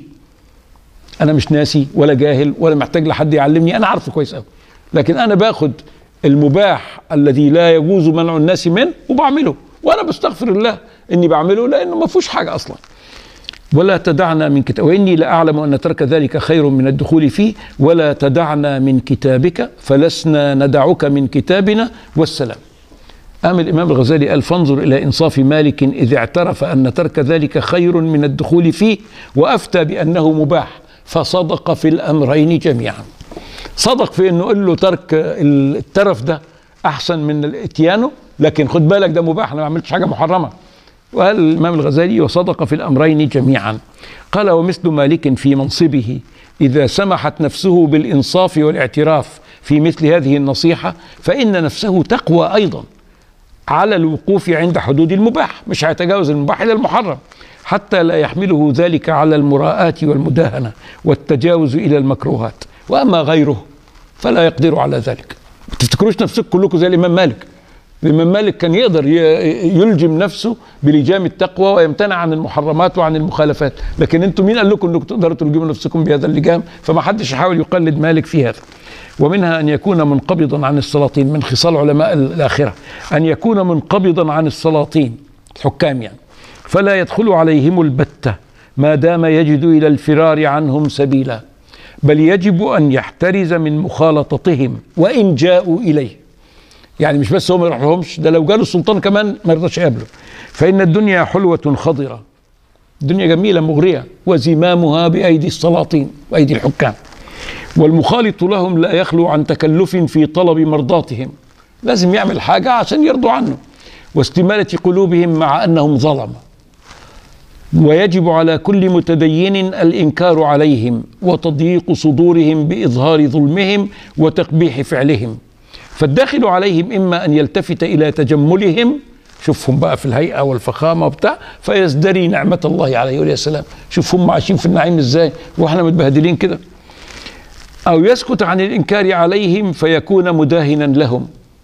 أنا مش ناسي ولا جاهل ولا محتاج لحد يعلمني أنا عارفه كويس أوي لكن أنا باخد المباح الذي لا يجوز منع الناس منه وبعمله وانا بستغفر الله اني بعمله لانه ما فيهوش حاجه اصلا ولا تدعنا من كتاب واني لاعلم ان ترك ذلك خير من الدخول فيه ولا تدعنا من كتابك فلسنا ندعك من كتابنا والسلام قام الامام الغزالي قال فانظر الى انصاف مالك اذ اعترف ان ترك ذلك خير من الدخول فيه وافتى بانه مباح فصدق في الامرين جميعا صدق في انه قال له ترك الترف ده احسن من الاتيانه لكن خد بالك ده مباح انا ما عملتش حاجه محرمه وقال الامام الغزالي وصدق في الامرين جميعا قال ومثل مالك في منصبه اذا سمحت نفسه بالانصاف والاعتراف في مثل هذه النصيحه فان نفسه تقوى ايضا على الوقوف عند حدود المباح مش هيتجاوز المباح الى المحرم حتى لا يحمله ذلك على المراءة والمداهنة والتجاوز إلى المكروهات وأما غيره فلا يقدر على ذلك تفتكروش نفسك كلكم زي الإمام مالك الإمام مالك كان يقدر يلجم نفسه بلجام التقوى ويمتنع عن المحرمات وعن المخالفات لكن انتم مين قال لكم انكم تقدروا تلجموا نفسكم بهذا اللجام فما حدش يحاول يقلد مالك في هذا ومنها أن يكون منقبضا عن السلاطين من خصال علماء الآخرة أن يكون منقبضا عن السلاطين الحكام يعني فلا يدخل عليهم البتة ما دام يجد إلى الفرار عنهم سبيلا بل يجب أن يحترز من مخالطتهم وإن جاءوا إليه يعني مش بس هو ما يروح لهمش ده لو جاله السلطان كمان ما يرضاش يقابله فإن الدنيا حلوة خضرة الدنيا جميلة مغرية وزمامها بأيدي السلاطين وأيدي الحكام والمخالط لهم لا يخلو عن تكلف في طلب مرضاتهم لازم يعمل حاجة عشان يرضوا عنه واستمالة قلوبهم مع أنهم ظلمة ويجب على كل متدين الإنكار عليهم وتضييق صدورهم بإظهار ظلمهم وتقبيح فعلهم فالداخل عليهم إما أن يلتفت إلى تجملهم شوفهم بقى في الهيئة والفخامة وبتاع فيزدري نعمة الله عليه وسلم السلام شوف هم عايشين في النعيم ازاي واحنا متبهدلين كده أو يسكت عن الإنكار عليهم فيكون مداهنا لهم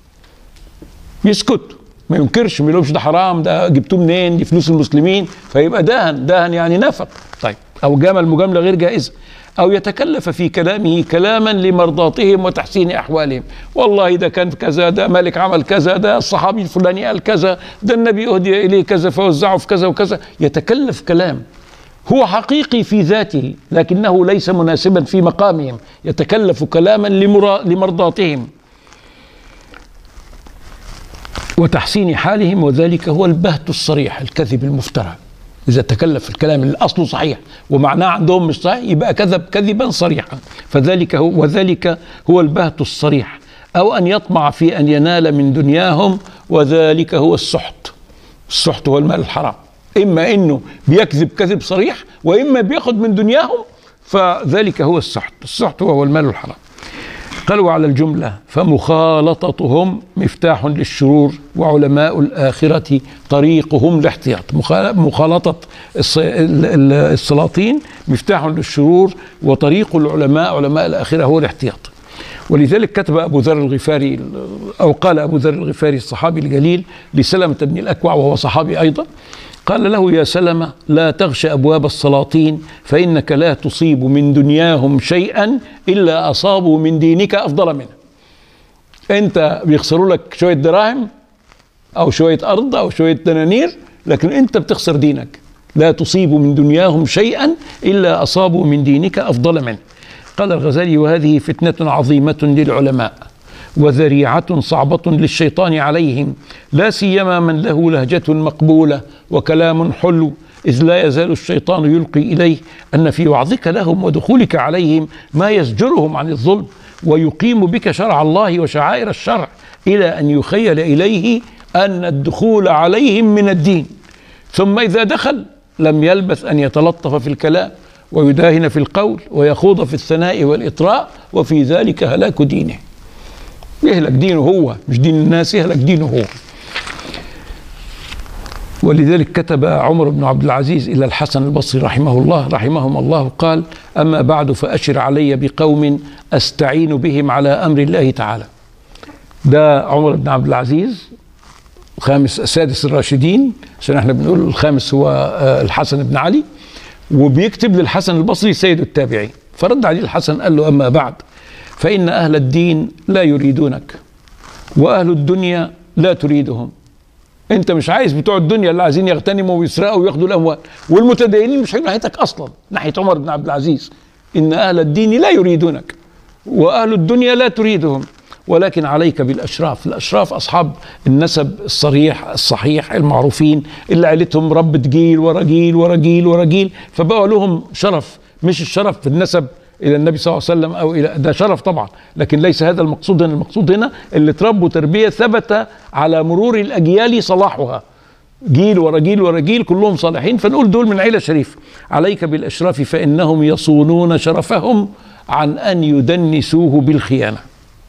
يسكت ما ينكرش ما يقولش ده حرام ده جبتوه منين دي فلوس المسلمين فيبقى داهن داهن يعني نفق طيب أو جامل مجاملة غير جائزة أو يتكلف في كلامه كلاما لمرضاتهم وتحسين أحوالهم والله ده كان كذا ده مالك عمل كذا ده الصحابي الفلاني قال كذا ده النبي أهدي إليه كذا فوزعه في كذا وكذا يتكلف كلام هو حقيقي في ذاته لكنه ليس مناسبا في مقامهم يتكلف كلاما لمرضاتهم وتحسين حالهم وذلك هو البهت الصريح الكذب المفترى إذا تكلف الكلام اللي أصله صحيح ومعناه عندهم مش صحيح يبقى كذب كذبا صريحا فذلك هو وذلك هو البهت الصريح أو أن يطمع في أن ينال من دنياهم وذلك هو السحت السحت هو المال الحرام إما أنه بيكذب كذب صريح وإما بياخذ من دنياهم فذلك هو السحت السحت هو المال الحرام قالوا على الجملة فمخالطتهم مفتاح للشرور وعلماء الآخرة طريقهم الاحتياط مخالطة السلاطين مفتاح للشرور وطريق العلماء علماء الآخرة هو الاحتياط ولذلك كتب أبو ذر الغفاري أو قال أبو ذر الغفاري الصحابي الجليل لسلمة بن الأكوع وهو صحابي أيضا قال له يا سلمة لا تغش أبواب السلاطين فإنك لا تصيب من دنياهم شيئا إلا أصابوا من دينك أفضل منه أنت بيخسروا لك شوية دراهم أو شوية أرض أو شوية دنانير لكن أنت بتخسر دينك لا تصيب من دنياهم شيئا إلا أصابوا من دينك أفضل منه قال الغزالي وهذه فتنة عظيمة للعلماء وذريعة صعبة للشيطان عليهم لا سيما من له لهجة مقبولة وكلام حلو إذ لا يزال الشيطان يلقي إليه أن في وعظك لهم ودخولك عليهم ما يزجرهم عن الظلم ويقيم بك شرع الله وشعائر الشرع إلى أن يخيل إليه أن الدخول عليهم من الدين ثم إذا دخل لم يلبث أن يتلطف في الكلام ويداهن في القول ويخوض في الثناء والإطراء وفي ذلك هلاك دينه يهلك دينه هو مش دين الناس يهلك دينه هو ولذلك كتب عمر بن عبد العزيز إلى الحسن البصري رحمه الله رحمهم الله قال أما بعد فأشر علي بقوم أستعين بهم على أمر الله تعالى ده عمر بن عبد العزيز خامس سادس الراشدين عشان احنا بنقول الخامس هو آه، الحسن بن علي وبيكتب للحسن البصري سيد التابعين فرد عليه الحسن قال له أما بعد فإن أهل الدين لا يريدونك وأهل الدنيا لا تريدهم انت مش عايز بتوع الدنيا اللي عايزين يغتنموا ويسرقوا وياخدوا الاموال والمتدينين مش هيجوا ناحيتك اصلا ناحيه عمر بن عبد العزيز ان اهل الدين لا يريدونك واهل الدنيا لا تريدهم ولكن عليك بالاشراف الاشراف اصحاب النسب الصريح الصحيح المعروفين اللي عيلتهم ربت جيل ورا جيل ورا جيل ورا جيل فبقوا لهم شرف مش الشرف في النسب الى النبي صلى الله عليه وسلم او الى ده شرف طبعا لكن ليس هذا المقصود هنا المقصود هنا اللي تربوا تربيه ثبت على مرور الاجيال صلاحها جيل ورا جيل ورا جيل كلهم صالحين فنقول دول من عيله شريف عليك بالاشراف فانهم يصونون شرفهم عن ان يدنسوه بالخيانه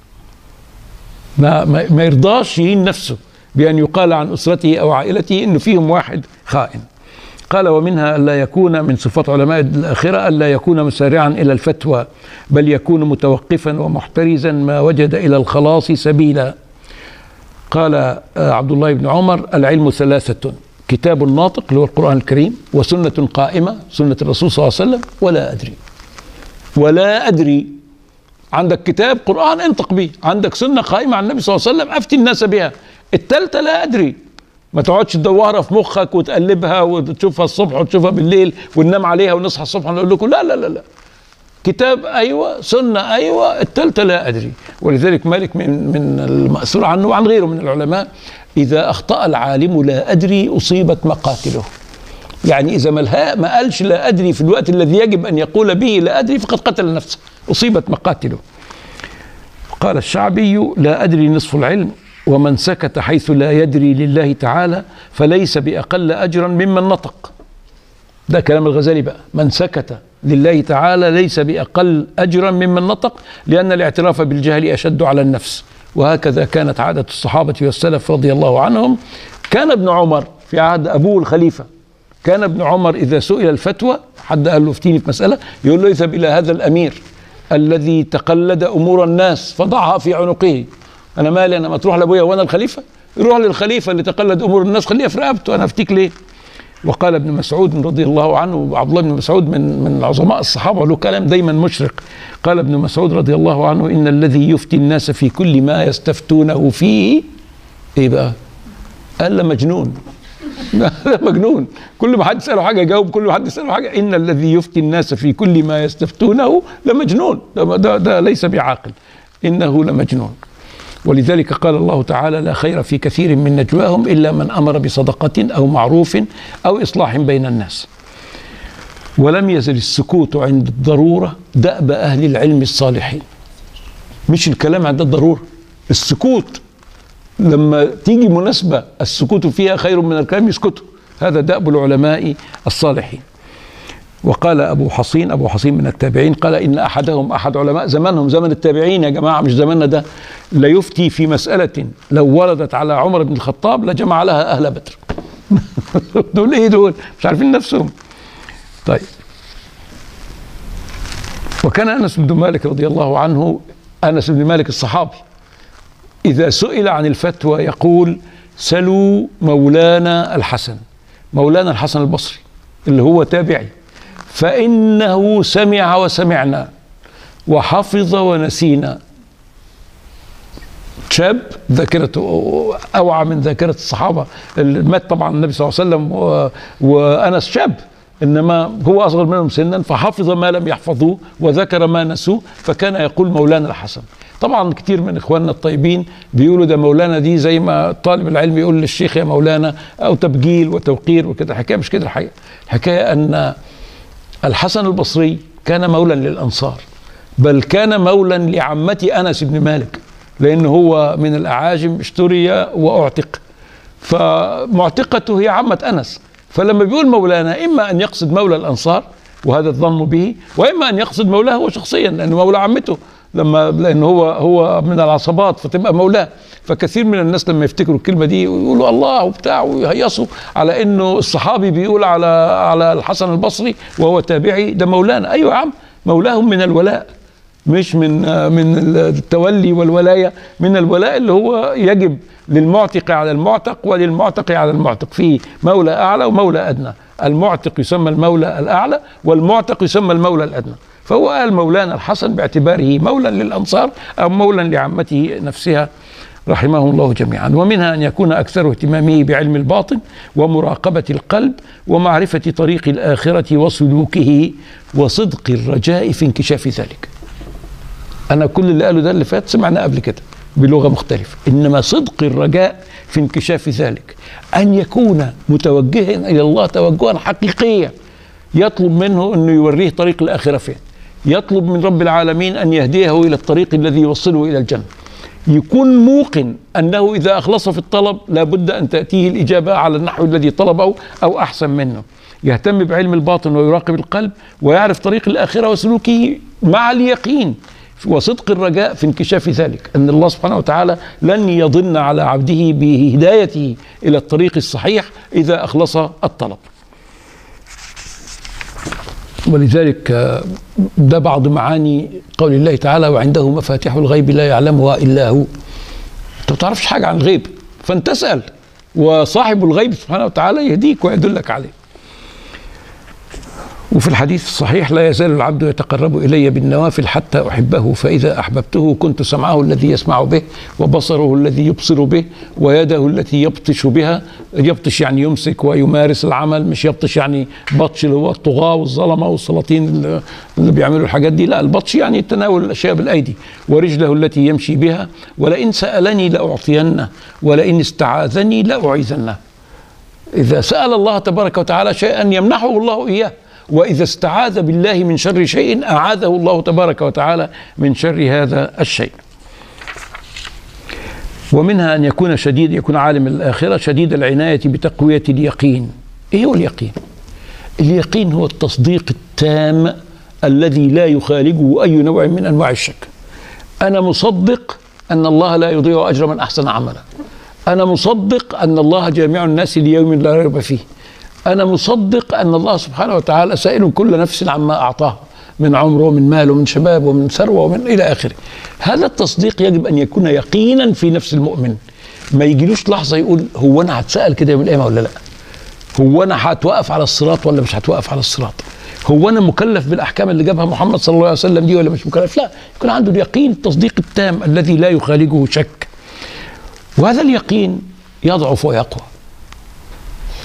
ما ما يرضاش يهين نفسه بان يقال عن اسرته او عائلته انه فيهم واحد خائن قال ومنها ألا يكون من صفات علماء الآخرة ألا يكون مسارعا إلى الفتوى بل يكون متوقفا ومحترزا ما وجد إلى الخلاص سبيلا قال آه، عبد الله بن عمر العلم ثلاثة كتاب ناطق اللي هو القرآن الكريم وسنة قائمة سنة الرسول صلى الله عليه وسلم ولا أدري ولا أدري عندك كتاب قرآن انطق به عندك سنة قائمة عن النبي صلى الله عليه وسلم أفتي الناس بها الثالثة لا أدري ما تقعدش تدورها في مخك وتقلبها وتشوفها الصبح وتشوفها بالليل وننام عليها ونصحى الصبح ونقول لكم لا لا لا لا كتاب ايوه سنه ايوه الثالثه لا ادري ولذلك مالك من من الماثور عنه وعن غيره من العلماء اذا اخطا العالم لا ادري اصيبت مقاتله يعني اذا ما قالش لا ادري في الوقت الذي يجب ان يقول به لا ادري فقد قتل نفسه اصيبت مقاتله قال الشعبي لا ادري نصف العلم ومن سكت حيث لا يدري لله تعالى فليس بأقل أجرا ممن نطق ده كلام الغزالي بقى من سكت لله تعالى ليس بأقل أجرا ممن نطق لأن الاعتراف بالجهل أشد على النفس وهكذا كانت عادة الصحابة والسلف رضي الله عنهم كان ابن عمر في عهد أبوه الخليفة كان ابن عمر إذا سئل الفتوى حد قال له افتيني في مسألة يقول له اذهب إلى هذا الأمير الذي تقلد أمور الناس فضعها في عنقه انا مالي انا ما تروح لابويا وانا الخليفه يروح للخليفه اللي تقلد امور الناس خليها في رقبته انا افتيك ليه وقال ابن مسعود رضي الله عنه وعبد الله بن مسعود من من عظماء الصحابه له كلام دايما مشرق قال ابن مسعود رضي الله عنه ان الذي يفتي الناس في كل ما يستفتونه فيه ايه بقى؟ قال مجنون ده مجنون كل ما حد يساله حاجه يجاوب كل ما حد يساله حاجه ان الذي يفتي الناس في كل ما يستفتونه لمجنون ده, ده, ده ليس بعاقل انه لمجنون ولذلك قال الله تعالى لا خير في كثير من نجواهم الا من امر بصدقه او معروف او اصلاح بين الناس ولم يزل السكوت عند الضروره دأب اهل العلم الصالحين مش الكلام عند الضروره السكوت لما تيجي مناسبة السكوت فيها خير من الكلام يسكتوا هذا دأب العلماء الصالحين وقال أبو حصين أبو حصين من التابعين قال إن أحدهم أحد علماء زمانهم زمن التابعين يا جماعة مش زماننا ده ليفتي في مسألة لو وردت على عمر بن الخطاب لجمع لها أهل بدر دول إيه دول مش عارفين نفسهم طيب وكان أنس بن مالك رضي الله عنه أنس بن مالك الصحابي إذا سئل عن الفتوى يقول سلوا مولانا الحسن مولانا الحسن البصري اللي هو تابعي فإنه سمع وسمعنا وحفظ ونسينا شاب ذاكرته أوعى من ذاكرة الصحابة اللي مات طبعا النبي صلى الله عليه وسلم و... وأنس شاب انما هو اصغر منهم سنا فحفظ ما لم يحفظوه وذكر ما نسوه فكان يقول مولانا الحسن طبعا كتير من اخواننا الطيبين بيقولوا ده مولانا دي زي ما طالب العلم يقول للشيخ يا مولانا او تبجيل وتوقير وكده الحكايه مش كده الحقيقه الحكايه ان الحسن البصري كان مولا للانصار بل كان مولا لعمة انس بن مالك لان هو من الاعاجم اشتري واعتق فمعتقته هي عمة انس فلما بيقول مولانا اما ان يقصد مولى الانصار وهذا الظن به واما ان يقصد مولاه هو شخصيا لانه مولى عمته لما لان هو هو من العصبات فتبقى مولاه فكثير من الناس لما يفتكروا الكلمه دي يقولوا الله وبتاع ويهيصوا على انه الصحابي بيقول على على الحسن البصري وهو تابعي ده مولانا ايوه يا عم مولاهم من الولاء مش من من التولي والولايه من الولاء اللي هو يجب للمعتق على المعتق وللمعتق على المعتق في مولى اعلى ومولى ادنى المعتق يسمى المولى الاعلى والمعتق يسمى المولى الادنى فهو قال مولانا الحسن باعتباره مولا للانصار او مولا لعمته نفسها رحمهم الله جميعا ومنها ان يكون اكثر اهتمامه بعلم الباطن ومراقبه القلب ومعرفه طريق الاخره وسلوكه وصدق الرجاء في انكشاف ذلك انا كل اللي قاله ده اللي فات سمعناه قبل كده بلغه مختلفه انما صدق الرجاء في انكشاف ذلك ان يكون متوجها الى الله توجها حقيقيا يطلب منه انه يوريه طريق الاخره فين يطلب من رب العالمين ان يهديه الى الطريق الذي يوصله الى الجنه يكون موقن انه اذا اخلص في الطلب لابد ان تاتيه الاجابه على النحو الذي طلبه او احسن منه يهتم بعلم الباطن ويراقب القلب ويعرف طريق الاخره وسلوكه مع اليقين وصدق الرجاء في انكشاف ذلك ان الله سبحانه وتعالى لن يضن على عبده بهدايته الى الطريق الصحيح اذا اخلص الطلب ولذلك ده بعض معاني قول الله تعالى وعنده مفاتيح الغيب لا يعلمها الا هو انت ما تعرفش حاجه عن الغيب فانت اسال وصاحب الغيب سبحانه وتعالى يهديك ويدلك عليه وفي الحديث الصحيح لا يزال العبد يتقرب الي بالنوافل حتى احبه فاذا احببته كنت سمعه الذي يسمع به وبصره الذي يبصر به ويده التي يبطش بها يبطش يعني يمسك ويمارس العمل مش يبطش يعني بطش اللي هو الطغاة والظلمه والسلاطين اللي بيعملوا الحاجات دي لا البطش يعني تناول الاشياء بالايدي ورجله التي يمشي بها ولئن سالني لاعطينه ولئن استعاذني لاعيذنه اذا سال الله تبارك وتعالى شيئا يمنحه الله اياه واذا استعاذ بالله من شر شيء اعاذه الله تبارك وتعالى من شر هذا الشيء ومنها ان يكون شديد يكون عالم الاخره شديد العنايه بتقويه اليقين ايه هو اليقين اليقين هو التصديق التام الذي لا يخالجه اي نوع من انواع الشك انا مصدق ان الله لا يضيع اجر من احسن عملا انا مصدق ان الله جامع الناس ليوم لا ريب فيه أنا مصدق أن الله سبحانه وتعالى سائل كل نفس عما أعطاها من عمره ومن مال ومن شباب ومن ثروة ومن إلى آخره هذا التصديق يجب أن يكون يقينا في نفس المؤمن ما يجيلوش لحظة يقول هو أنا هتسأل كده يوم القيامة ولا لا هو أنا هتوقف على الصراط ولا مش هتوقف على الصراط هو أنا مكلف بالأحكام اللي جابها محمد صلى الله عليه وسلم دي ولا مش مكلف لا يكون عنده اليقين التصديق التام الذي لا يخالجه شك وهذا اليقين يضعف ويقوى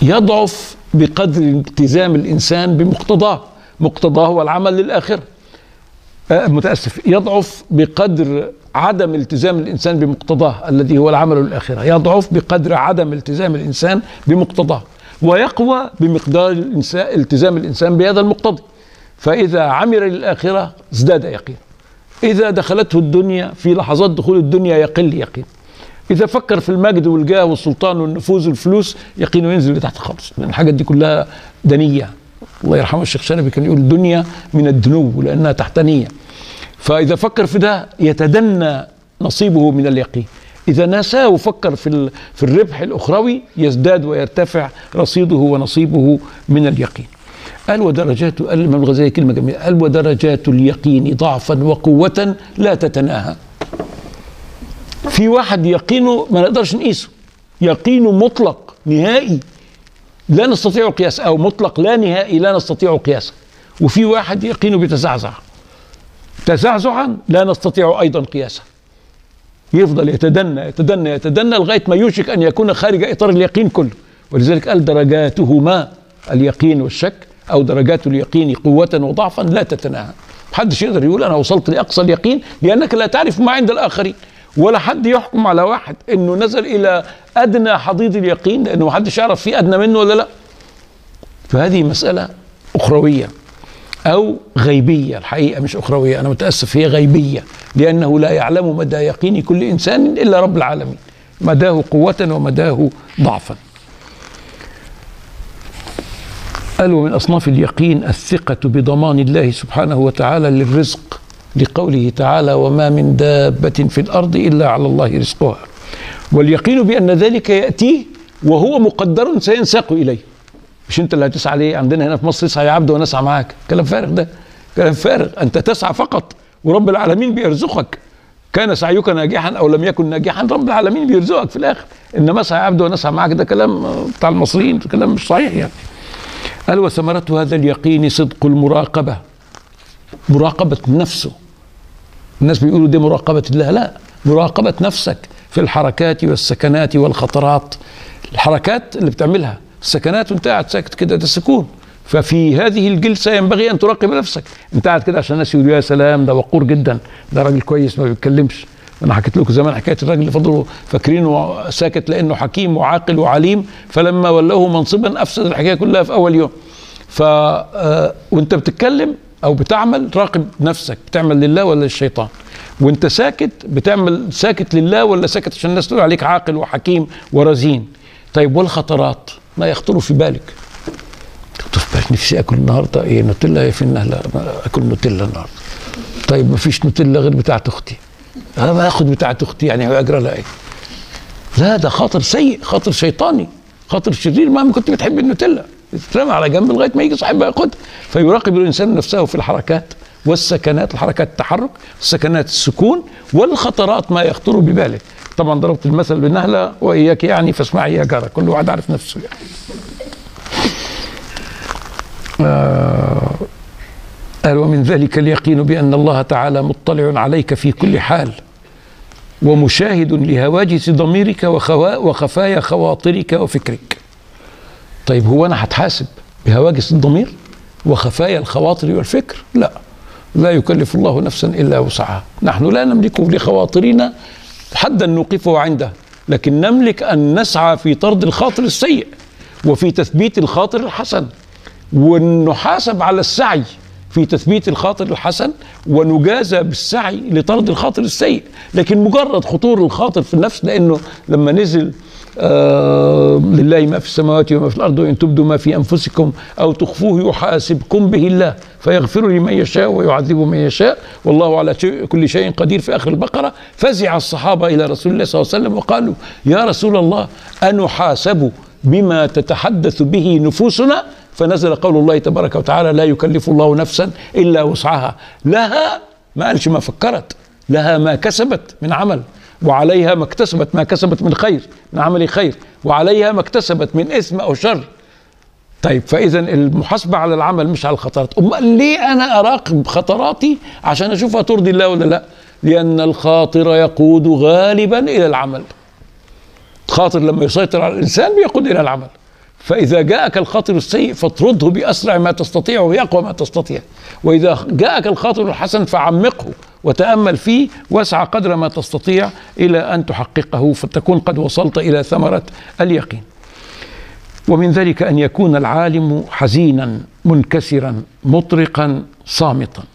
يضعف بقدر التزام الانسان بمقتضاه مقتضاه هو العمل للاخره آه، متاسف يضعف بقدر عدم التزام الانسان بمقتضاه الذي هو العمل للاخره يضعف بقدر عدم التزام الانسان بمقتضاه ويقوى بمقدار الإنسان التزام الانسان بهذا المقتضي فاذا عمل للاخره ازداد يقين اذا دخلته الدنيا في لحظات دخول الدنيا يقل يقين اذا فكر في المجد والجاه والسلطان والنفوذ والفلوس يقينه ينزل لتحت خالص لان الحاجات دي كلها دنيه الله يرحمه الشيخ شلبي كان يقول الدنيا من الدنو لانها تحتانيه فاذا فكر في ده يتدنى نصيبه من اليقين اذا نساه وفكر في في الربح الاخروي يزداد ويرتفع رصيده ونصيبه من اليقين قال ودرجات قال الامام الغزالي كلمه جميله قال ودرجات اليقين ضعفا وقوه لا تتناهى في واحد يقينه ما نقدرش نقيسه يقينه مطلق نهائي لا نستطيع قياس او مطلق لا نهائي لا نستطيع قياسه وفي واحد يقينه بيتزعزع تزعزعا لا نستطيع ايضا قياسه يفضل يتدنى يتدنى يتدنى لغايه ما يوشك ان يكون خارج اطار اليقين كله ولذلك قال درجاتهما اليقين والشك او درجات اليقين قوه وضعفا لا تتناهى محدش يقدر يقول انا وصلت لاقصى اليقين لانك لا تعرف ما عند الاخرين ولا حد يحكم على واحد انه نزل الى ادنى حضيض اليقين لانه ما حدش يعرف في ادنى منه ولا لا فهذه مساله اخرويه او غيبيه الحقيقه مش اخرويه انا متاسف هي غيبيه لانه لا يعلم مدى يقين كل انسان الا رب العالمين مداه قوه ومداه ضعفا قال ومن اصناف اليقين الثقه بضمان الله سبحانه وتعالى للرزق لقوله تعالى وما من دابة في الأرض إلا على الله رزقها واليقين بأن ذلك يأتيه وهو مقدر سينساق إليه مش أنت اللي هتسعى ليه عندنا هنا في مصر اسعى يا عبد ونسعى معاك كلام فارغ ده كلام فارغ أنت تسعى فقط ورب العالمين بيرزقك كان سعيك ناجحا او لم يكن ناجحا رب العالمين بيرزقك في الاخر انما سعى عبد ونسعى معك ده كلام بتاع المصريين كلام مش صحيح يعني قال وثمرة هذا اليقين صدق المراقبة مراقبة نفسه الناس بيقولوا دي مراقبة الله لا مراقبة نفسك في الحركات والسكنات والخطرات الحركات اللي بتعملها السكنات وانت قاعد ساكت كده ده سكون ففي هذه الجلسه ينبغي ان تراقب نفسك انت قاعد كده عشان الناس يقولوا يا سلام ده وقور جدا ده راجل كويس ما بيتكلمش انا حكيت لكم زمان حكايه الراجل اللي فضلوا فاكرينه ساكت لانه حكيم وعاقل وعليم فلما ولوه منصبا افسد الحكايه كلها في اول يوم ف آه، وانت بتتكلم او بتعمل راقب نفسك بتعمل لله ولا للشيطان وانت ساكت بتعمل ساكت لله ولا ساكت عشان الناس تقول عليك عاقل وحكيم ورزين طيب والخطرات ما يخطر في بالك تخطر في بالك نفسي اكل النهارده ايه نوتيلا ايه في النهله اكل نوتيلا النهارده طيب ما فيش نوتيلا غير بتاعت اختي انا ما اخد بتاعت اختي يعني اجرى لها ايه لا ده خاطر سيء خاطر شيطاني خاطر شرير مهما كنت بتحب النوتيلا تترمى على جنب لغايه ما يجي صاحبها ياخدها فيراقب الانسان نفسه في الحركات والسكنات الحركات التحرك السكنات السكون والخطرات ما يخطر بباله طبعا ضربت المثل بالنهله واياك يعني فاسمعي يا جاره كل واحد عارف نفسه يعني آه قال ومن ذلك اليقين بأن الله تعالى مطلع عليك في كل حال ومشاهد لهواجس ضميرك وخفايا خواطرك وفكرك طيب هو انا هتحاسب بهواجس الضمير وخفايا الخواطر والفكر لا لا يكلف الله نفسا الا وسعها نحن لا نملك لخواطرنا حدا نوقفه عنده لكن نملك ان نسعى في طرد الخاطر السيء وفي تثبيت الخاطر الحسن ونحاسب على السعي في تثبيت الخاطر الحسن ونجازى بالسعي لطرد الخاطر السيء لكن مجرد خطور الخاطر في النفس لانه لما نزل آه لله ما في السماوات وما في الارض وان تبدوا ما في انفسكم او تخفوه يحاسبكم به الله فيغفر لمن يشاء ويعذب من يشاء والله على كل شيء قدير في اخر البقره فزع الصحابه الى رسول الله صلى الله عليه وسلم وقالوا يا رسول الله انحاسب بما تتحدث به نفوسنا فنزل قول الله تبارك وتعالى لا يكلف الله نفسا الا وسعها لها ما قالش ما فكرت لها ما كسبت من عمل وعليها ما اكتسبت ما كسبت من خير من عمل خير وعليها ما اكتسبت من اثم او شر طيب فاذا المحاسبه على العمل مش على الخطرات امال ليه انا اراقب خطراتي عشان اشوفها ترضي الله ولا لا لان الخاطر يقود غالبا الى العمل الخاطر لما يسيطر على الانسان بيقود الى العمل فإذا جاءك الخاطر السيء فاطرده بأسرع ما تستطيع وبأقوى ما تستطيع وإذا جاءك الخاطر الحسن فعمقه وتأمل فيه واسعى قدر ما تستطيع إلى أن تحققه فتكون قد وصلت إلى ثمرة اليقين ومن ذلك أن يكون العالم حزينا منكسرا مطرقا صامتا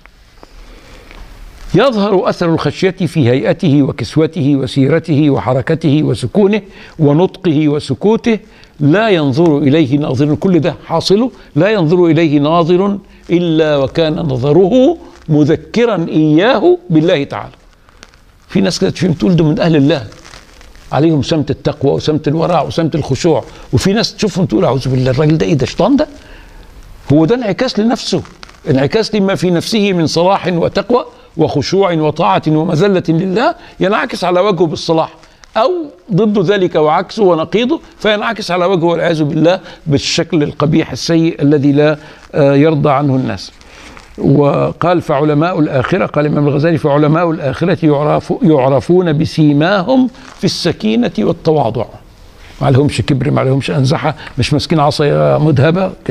يظهر اثر الخشيه في هيئته وكسوته وسيرته وحركته وسكونه ونطقه وسكوته لا ينظر اليه ناظر كل ده حاصله لا ينظر اليه ناظر الا وكان نظره مذكرا اياه بالله تعالى في ناس كده تفهم تقول ده من اهل الله عليهم سمت التقوى وسمت الورع وسمت الخشوع وفي ناس تشوفهم تقول اعوذ بالله الراجل ده ايه ده شيطان ده هو ده انعكاس لنفسه انعكاس لما في نفسه من صلاح وتقوى وخشوع وطاعة ومذلة لله ينعكس على وجهه بالصلاح أو ضد ذلك وعكسه ونقيضه فينعكس على وجهه والعياذ بالله بالشكل القبيح السيء الذي لا يرضى عنه الناس وقال فعلماء الآخرة قال الإمام الغزالي فعلماء الآخرة يعرف يعرفون بسيماهم في السكينة والتواضع ما لهمش كبر ما لهمش أنزحة مش ماسكين عصاية مذهبة كده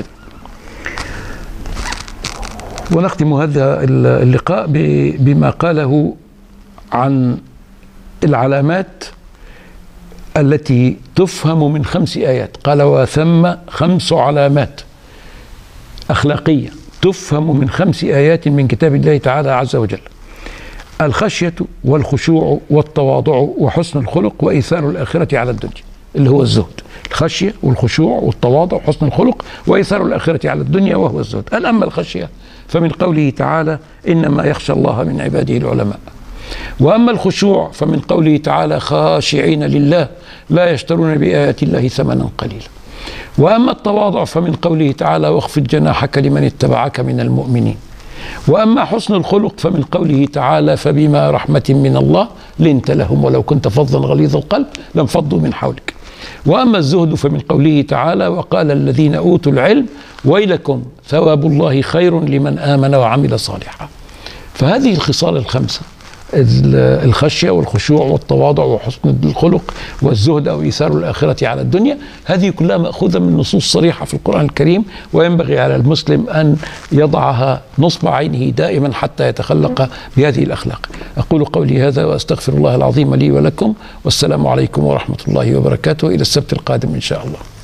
ونختم هذا اللقاء بما قاله عن العلامات التي تفهم من خمس آيات قال وثم خمس علامات أخلاقية تفهم من خمس آيات من كتاب الله تعالى عز وجل الخشية والخشوع والتواضع وحسن الخلق وإيثار الآخرة على الدنيا اللي هو الزهد الخشية والخشوع والتواضع وحسن الخلق وإيثار الآخرة على الدنيا وهو الزهد قال أما الخشية فمن قوله تعالى إنما يخشى الله من عباده العلماء واما الخشوع فمن قوله تعالى خاشعين لله لا يشترون بايات الله ثمنا قليلا واما التواضع فمن قوله تعالى واخفض جناحك لمن اتبعك من المؤمنين واما حسن الخلق فمن قوله تعالى فبما رحمه من الله لنت لهم ولو كنت فظا غليظ القلب لانفضوا من حولك واما الزهد فمن قوله تعالى وقال الذين اوتوا العلم ويلكم ثواب الله خير لمن امن وعمل صالحا فهذه الخصال الخمسه الخشيه والخشوع والتواضع وحسن الخلق والزهد او ايثار الاخره على الدنيا هذه كلها ماخوذه من نصوص صريحه في القران الكريم وينبغي على المسلم ان يضعها نصب عينه دائما حتى يتخلق بهذه الاخلاق اقول قولي هذا واستغفر الله العظيم لي ولكم والسلام عليكم ورحمه الله وبركاته الى السبت القادم ان شاء الله